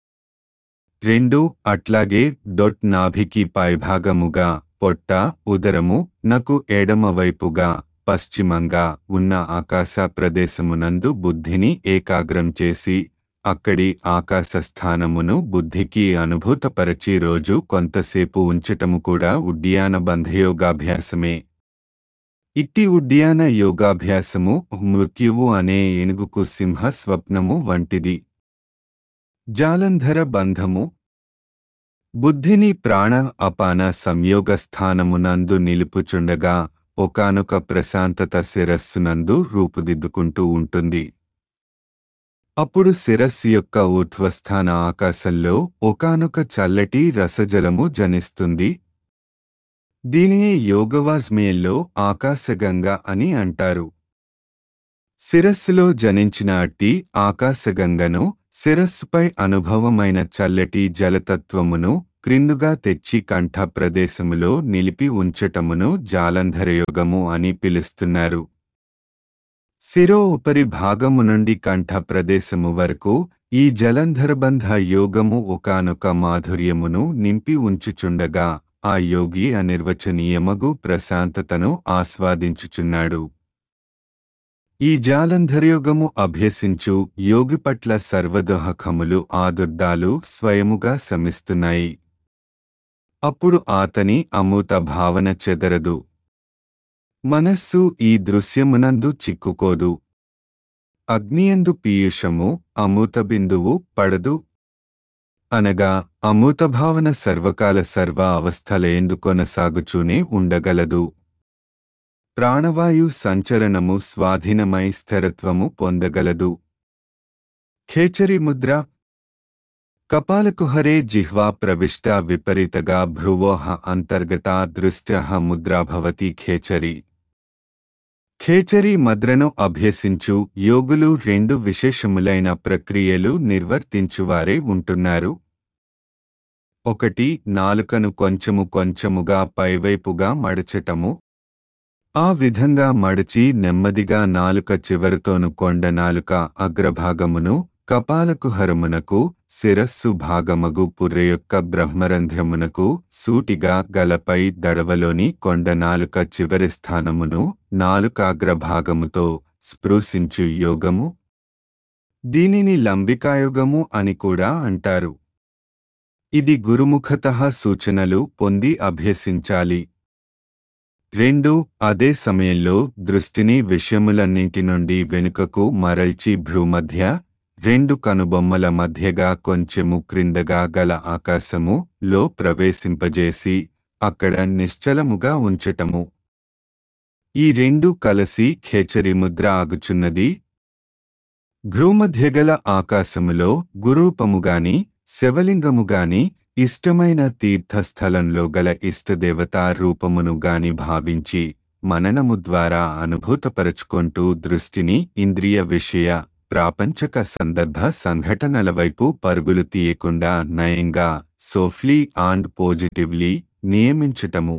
రెండు అట్లాగే డొట్ నాభికి పైభాగముగా పొట్ట ఉదరము నకు ఎడమవైపుగా పశ్చిమంగా ఉన్న ఆకాశ ప్రదేశమునందు బుద్ధిని ఏకాగ్రం చేసి అక్కడి ఆకాశ స్థానమును బుద్ధికి అనుభూతపరచి రోజు కొంతసేపు ఉంచటము కూడా ఉడ్యాన బంధయోగాభ్యాసమే ఇట్టి ఉడ్యాన యోగాభ్యాసము మృత్యువు అనే ఏనుగుకు సింహ స్వప్నము వంటిది జాలంధర బంధము బుద్ధిని ప్రాణ అపాన సంయోగ స్థానమునందు నిలుపుచుండగా ఒకానొక ప్రశాంతత శిరస్సునందు రూపుదిద్దుకుంటూ ఉంటుంది అప్పుడు శిరస్సు యొక్క ఊర్ధ్వస్థాన ఆకాశంలో ఒకానొక చల్లటి రసజలము జనిస్తుంది దీనిని యోగవాజ్మేల్లో ఆకాశగంగ అని అంటారు శిరస్సులో జనించిన అట్టి ఆకాశగంగను శిరస్సుపై అనుభవమైన చల్లటి జలతత్వమును క్రిందుగా తెచ్చి కంఠ ప్రదేశములో నిలిపి ఉంచటమును జాలంధరయోగము అని పిలుస్తున్నారు శిరో ఉపరి భాగము నుండి కంఠ ప్రదేశము వరకు ఈ జలంధరబంధ యోగము ఒకానొక మాధుర్యమును నింపి ఉంచుచుండగా ఆ యోగి అనిర్వచనీయమగు ప్రశాంతతను ఆస్వాదించుచున్నాడు ఈ జాలంధరయోగము అభ్యసించు యోగి పట్ల సర్వదోహకములు ఆదుర్దాలు స్వయముగా శమిస్తున్నాయి అప్పుడు ఆతని అమూత భావన చెదరదు మనస్సు ఈ దృశ్యమునందు చిక్కుకోదు అగ్నియందు పీయూషము అమూత బిందువు పడదు అనగా అమూత భావన సర్వకాల సర్వ అవస్థలయందు కొనసాగుచూనే ఉండగలదు ప్రాణవాయు సంచరణము స్వాధీనమై స్థిరత్వము పొందగలదు ఖేచరి ముద్ర కపాలకుహరే జిహ్వా ప్రవిష్ట విపరీతగా భ్రువోహ అంతర్గత దృష్ట్య ముద్రా భవతి ఖేచరి ఖేచరి మద్రను అభ్యసించు యోగులు రెండు విశేషములైన ప్రక్రియలు నిర్వర్తించువారే ఉంటున్నారు ఒకటి నాలుకను కొంచెము కొంచెముగా పైవైపుగా మడచటము ఆ విధంగా మడిచి నెమ్మదిగా నాలుక చివరితోను కొండ నాలుక అగ్రభాగమును కపాలకుహరమునకు శిరస్సు భాగమగు పుర్రె యొక్క బ్రహ్మరంధ్రమునకు సూటిగా గలపై దడవలోని కొండ నాలుక చివరి స్థానమును నాలుకాగ్రభాగముతో స్పృశించు యోగము దీనిని లంబికాయోగము అని కూడా అంటారు ఇది గురుముఖత సూచనలు పొంది అభ్యసించాలి రెండు అదే సమయంలో దృష్టిని విషయములన్నింటి నుండి వెనుకకు మరల్చి భ్రూమధ్య రెండు కనుబొమ్మల మధ్యగా కొంచెము క్రిందగా గల ఆకాశము లో ప్రవేశింపజేసి అక్కడ నిశ్చలముగా ఉంచటము ఈ రెండు కలసి ఖేచరి ముద్ర ఆగుచున్నది భ్రూమధ్యగల ఆకాశములో గురూపముగాని శివలింగముగాని ఇష్టమైన తీర్థస్థలంలో గల ఇష్టదేవతా రూపమును గాని భావించి మననము ద్వారా అనుభూతపరచుకొంటూ దృష్టిని ఇంద్రియ విషయ ప్రాపంచక సందర్భ సంఘటనల వైపు పరుగులు తీయకుండా నయంగా సోఫ్లీ అండ్ పాజిటివ్లీ నియమించటము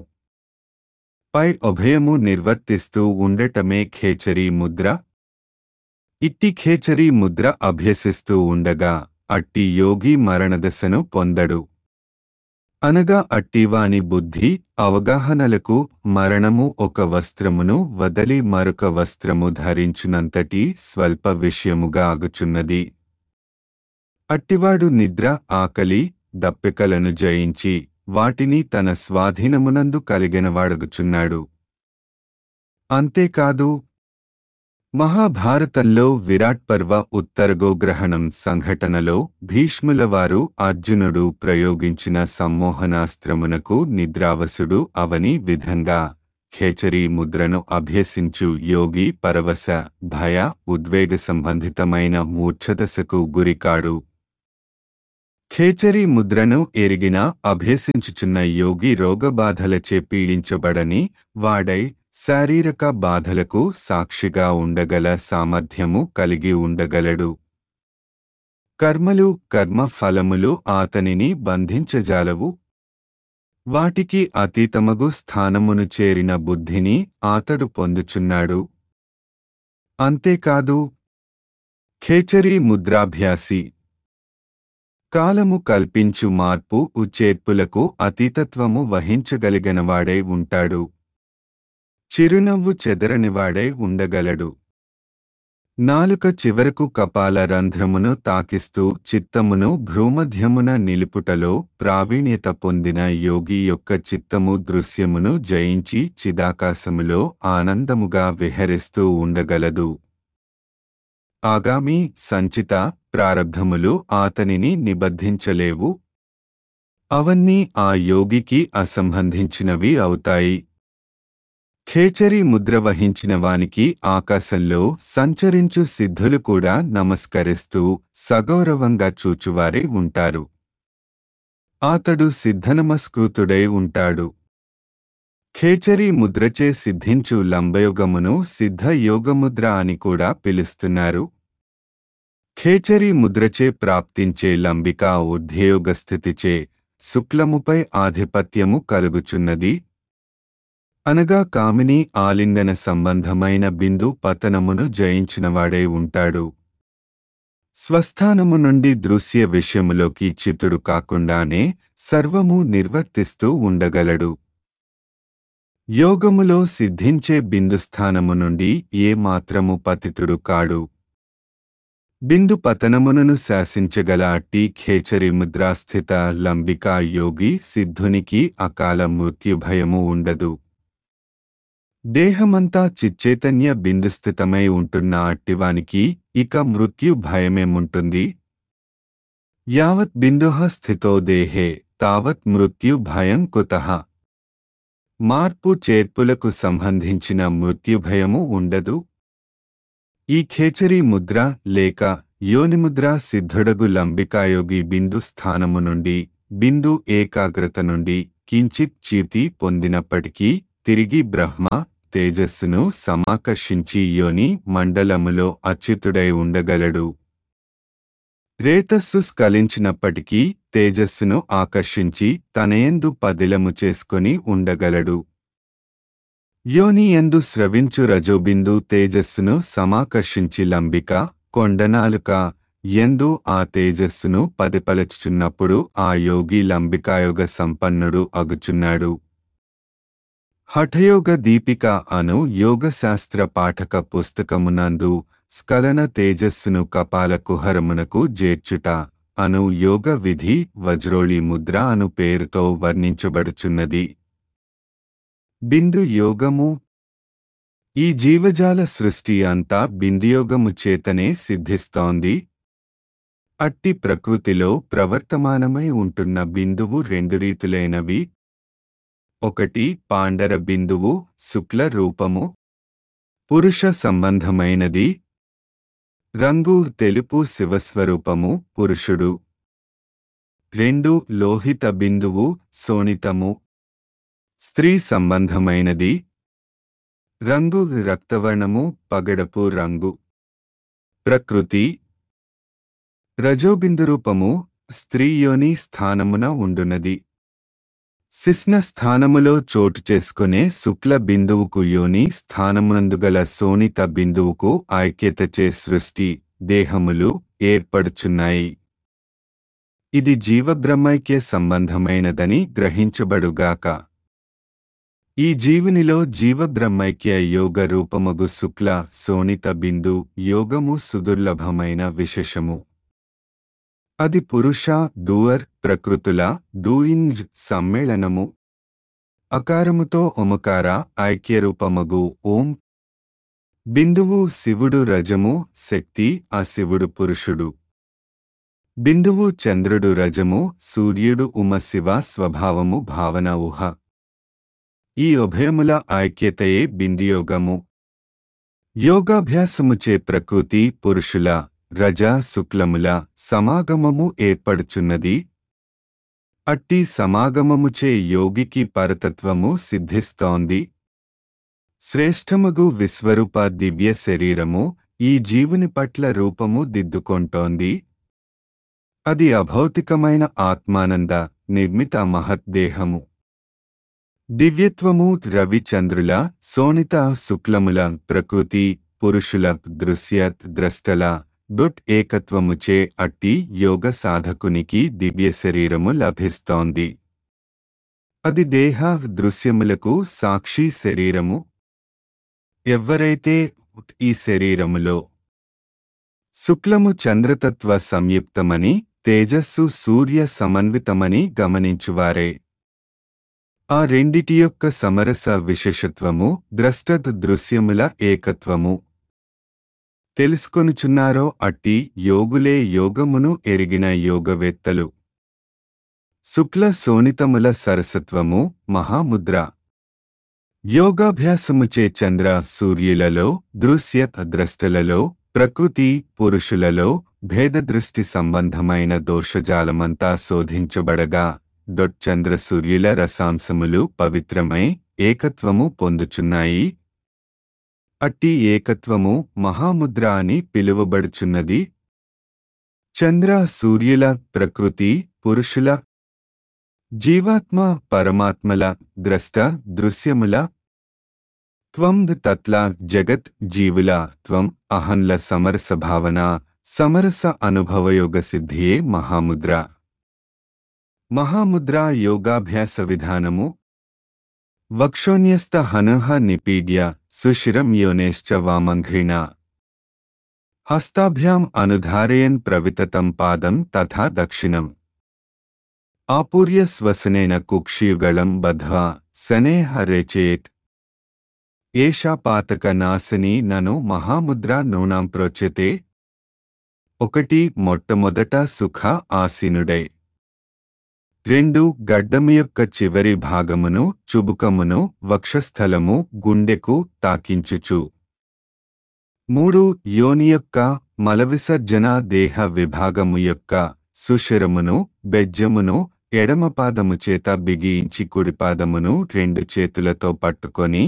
పై ఉభయము నిర్వర్తిస్తూ ఉండటమే ఖేచరీ ముద్ర ఇట్టి ఖేచరీ ముద్ర అభ్యసిస్తూ ఉండగా అట్టి యోగి మరణదశను పొందడు అనగా అట్టివాని బుద్ధి అవగాహనలకు మరణము ఒక వస్త్రమును వదలి మరొక వస్త్రము ధరించునంతటి స్వల్ప విషయముగా ఆగుచున్నది అట్టివాడు నిద్ర ఆకలి దప్పికలను జయించి వాటిని తన స్వాధీనమునందు కలిగినవాడగుచున్నాడు అంతేకాదు మహాభారతంలో విరాట్ పర్వ ఉత్తరగోగ్రహణం సంఘటనలో భీష్ములవారు అర్జునుడు ప్రయోగించిన సమ్మోహనాస్త్రమునకు నిద్రావసుడు అవని విధంగా ఖేచరీ ముద్రను అభ్యసించు యోగి పరవశ భయ ఉద్వేగ సంబంధితమైన మూర్ఛదశకు గురికాడు ఖేచరీ ముద్రను ఎరిగిన అభ్యసించుచున్న యోగి రోగబాధలచే పీడించబడని వాడై శారీరక బాధలకు సాక్షిగా ఉండగల సామర్థ్యము కలిగి ఉండగలడు కర్మలు కర్మ ఫలములు ఆతనిని బంధించజాలవు వాటికి అతీతమగు స్థానమును చేరిన బుద్ధిని ఆతడు పొందుచున్నాడు అంతేకాదు ఖేచరీ ముద్రాభ్యాసి కాలము కల్పించు మార్పు ఉచేర్పులకు అతీతత్వము వహించగలిగినవాడై ఉంటాడు చిరునవ్వు చెదరనివాడై ఉండగలడు నాలుక చివరకు కపాల రంధ్రమును తాకిస్తూ చిత్తమును భ్రూమధ్యమున నిలుపుటలో ప్రావీణ్యత పొందిన యోగి యొక్క చిత్తము దృశ్యమును జయించి చిదాకాశములో ఆనందముగా విహరిస్తూ ఉండగలదు ఆగామి సంచిత ప్రారబ్ధములు ఆతనిని నిబద్ధించలేవు అవన్నీ ఆ యోగికి అసంబంధించినవి అవుతాయి ఖేచరీ ముద్ర వహించిన వానికి ఆకాశంలో సంచరించు సిద్ధులు కూడా నమస్కరిస్తూ సగౌరవంగా చూచువారే ఉంటారు అతడు సిద్ధనమస్కృతుడై ఉంటాడు ఖేచరీ ముద్రచే సిద్ధించు లంబయోగమును సిద్ధ యోగముద్ర అని కూడా పిలుస్తున్నారు ఖేచరీ ముద్రచే ప్రాప్తించే లంబిక ఉద్యోగ స్థితిచే శుక్లముపై ఆధిపత్యము కలుగుచున్నది అనగా కామిని ఆలింగన సంబంధమైన బిందు పతనమును జయించినవాడై ఉంటాడు స్వస్థానము నుండి దృశ్య విషయములోకి చితుడు కాకుండానే సర్వము నిర్వర్తిస్తూ ఉండగలడు యోగములో సిద్ధించే బిందుస్థానము నుండి ఏ మాత్రము పతితుడు కాడు బిందు పతనమునను శాసించగల అట్టి ఖేచరి ముద్రాస్థిత లంబికా యోగి సిద్ధునికి అకాల మృత్యుభయము ఉండదు దేహమంతా చిచ్చైతన్య బిందుస్థితమై ఉంటున్న అట్టివానికి ఇక మృత్యు భయమేముంటుంది యావత్ బిందుః స్థితో దేహే తావత్ మృత్యు భయం కుతః మార్పు చేర్పులకు సంబంధించిన మృత్యుభయము ఉండదు ఈ ఖేచరీ ముద్ర లేక యోనిముద్ర సిద్ధుడగు లంబికాయోగి బిందు స్థానము నుండి బిందు ఏకాగ్రత నుండి కించిత్ చీతి పొందినప్పటికీ తిరిగి బ్రహ్మ తేజస్సును సమాకర్షించి యోని మండలములో అచ్యుతుడై ఉండగలడు రేతస్సు స్ఖలించినప్పటికీ తేజస్సును ఆకర్షించి తనయందు పదిలము చేసుకొని ఉండగలడు యోని ఎందు స్రవించు రజోబిందు తేజస్సును సమాకర్షించి లంబిక కొండనాలుక ఎందు ఆ తేజస్సును పదిపలచుచున్నప్పుడు ఆ యోగి లంబికాయోగ సంపన్నుడు అగుచున్నాడు హఠయోగ దీపిక అను యోగశాస్త్ర పాఠక పుస్తకమునందు స్ఖలన తేజస్సును కపాల కుహరమునకు జేర్చుట అను యోగ విధి వజ్రోళి ముద్ర అను పేరుతో వర్ణించబడుచున్నది బిందు యోగము ఈ జీవజాల సృష్టి అంతా బిందుయోగము చేతనే సిద్ధిస్తోంది అట్టి ప్రకృతిలో ప్రవర్తమానమై ఉంటున్న బిందువు రెండు రీతులైనవి ఒకటి పాండర బిందువు శుక్ల రూపము పురుష సంబంధమైనది రంగు తెలుపు శివస్వరూపము పురుషుడు రెండు లోహిత బిందువు సోనితము స్త్రీ సంబంధమైనది రంగు రక్తవర్ణము పగడపు రంగు ప్రకృతి రజోబిందు రూపము స్త్రీ యోని స్థానమున ఉండునది శిస్న స్థానములో చోటు చేసుకునే శుక్ల బిందువుకు యోని స్థానమునందుగల సోనిత బిందువుకు ఐక్యతచే సృష్టి దేహములు ఏర్పడుచున్నాయి ఇది జీవబ్రహ్మైక్య సంబంధమైనదని గ్రహించబడుగాక ఈ జీవునిలో జీవబ్రహ్మైక్య యోగ రూపమగు శుక్ల సోనిత బిందు యోగము సుదుర్లభమైన విశేషము అది పురుష డూయర్ ప్రకృతుల డూయింగ్ సమ్మేళనము అకారముతో ఒమకార ఐక్యరూపమగు ఓం బిందువు శివుడు రజము శక్తి ఆ శివుడు పురుషుడు బిందువు చంద్రుడు రజము సూర్యుడు ఉమ శివ స్వభావము భావన ఊహ ఈ ఉభయముల ఐక్యతయే బిందియోగము యోగాభ్యాసముచే ప్రకృతి పురుషుల రజ శుక్లముల సమాగమము ఏర్పడుచున్నది అట్టి సమాగమముచే యోగికి పరతత్వము సిద్ధిస్తోంది శ్రేష్టమగు విశ్వరూప దివ్య శరీరము ఈ జీవుని పట్ల రూపము దిద్దుకొంటోంది అది అభౌతికమైన ఆత్మానంద నిర్మిత మహద్దేహము దివ్యత్వము రవిచంద్రుల సోనిత శుక్లముల ప్రకృతి పురుషుల దృశ్య ద్రష్టల డొట్ ఏకత్వముచే అట్టి యోగ సాధకునికి దివ్య శరీరము లభిస్తోంది అది దేహ దృశ్యములకు సాక్షి శరీరము ఎవ్వరైతే ఈ శరీరములో శుక్లము చంద్రతత్వ సంయుక్తమని తేజస్సు సూర్య సమన్వితమని గమనించువారే ఆ రెండిటి యొక్క సమరస విశేషత్వము ద్రష్ట దృశ్యముల ఏకత్వము తెలుసుకొనుచున్నారో అట్టి యోగులే యోగమును ఎరిగిన యోగవేత్తలు శుక్ల సోనితముల సరసత్వము మహాముద్ర యోగాభ్యాసముచే చంద్ర సూర్యులలో దృశ్య ద్రష్టలలో ప్రకృతి పురుషులలో భేదదృష్టి సంబంధమైన దోషజాలమంతా శోధించబడగా డొట్ చంద్ర సూర్యుల రసాంశములు పవిత్రమై ఏకత్వము పొందుచున్నాయి అట్టి ఏకత్వము మహాముద్ర అని పిలువబడుచున్నది చంద్ర సూర్యుల ప్రకృతి పురుషుల జీవాత్మ పరమాత్మల ద్రష్ట దృశ్యముల త్వం తత్ల జగత్ జీవుల త్వం అహంల సమరస భావన సమరస అనుభవయోగ సిద్ధియే మహాముద్ర మహాముద్ర యోగాభ్యాస విధానము వక్షోన్యస్త హనుహ నిపీడ్య సుశిరం యోనేశ్చ వామంఘ్రిణ హస్తాభ్యాం అనుధారయన్ ప్రవితతం పాదం తథా దక్షిణం ఆపూర్య స్వసనేన కుక్షియుగళం బధ్వా సనేహ రేచేత్ ఏషా పాతక నాశని నను మహాముద్ర నూనాం ప్రోచ్యతే ఒకటి మొట్టమొదట సుఖ ఆసీనుడై రెండు గడ్డము యొక్క చివరి భాగమును చుబుకమును వక్షస్థలము గుండెకు తాకించుచు మూడు యోని యొక్క మలవిసర్జన దేహ విభాగము యొక్క సుశిరమును బెజ్జమును ఎడమపాదము చేత బిగించి కుడిపాదమును రెండు చేతులతో పట్టుకొని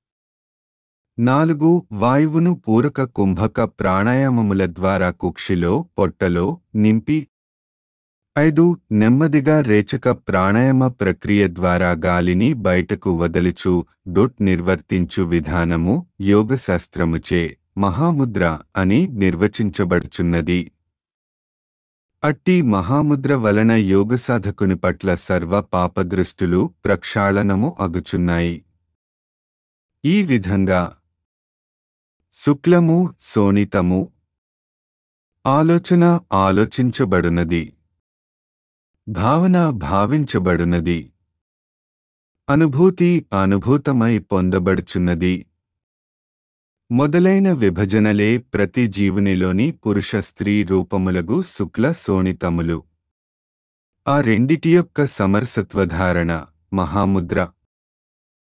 నాలుగు వాయువును పూరక కుంభక ప్రాణాయామముల ద్వారా కుక్షిలో పొట్టలో నింపి ఐదు నెమ్మదిగా రేచక ప్రాణాయామ ప్రక్రియ ద్వారా గాలిని బయటకు వదలుచు డొట్ నిర్వర్తించు విధానము యోగశాస్త్రముచే మహాముద్ర అని నిర్వచించబడుచున్నది అట్టి మహాముద్ర వలన యోగసాధకుని పట్ల సర్వ పాపదృష్టులు ప్రక్షాళనము అగుచున్నాయి ఈ విధంగా శుక్లము శోణితము ఆలోచన ఆలోచించబడునది భావన భావించబడునది అనుభూతి అనుభూతమై పొందబడుచున్నది మొదలైన విభజనలే ప్రతి జీవునిలోని పురుష స్త్రీ రూపములగు శుక్ల శోణితములు ఆ రెండిటి యొక్క సమరసత్వధారణ మహాముద్ర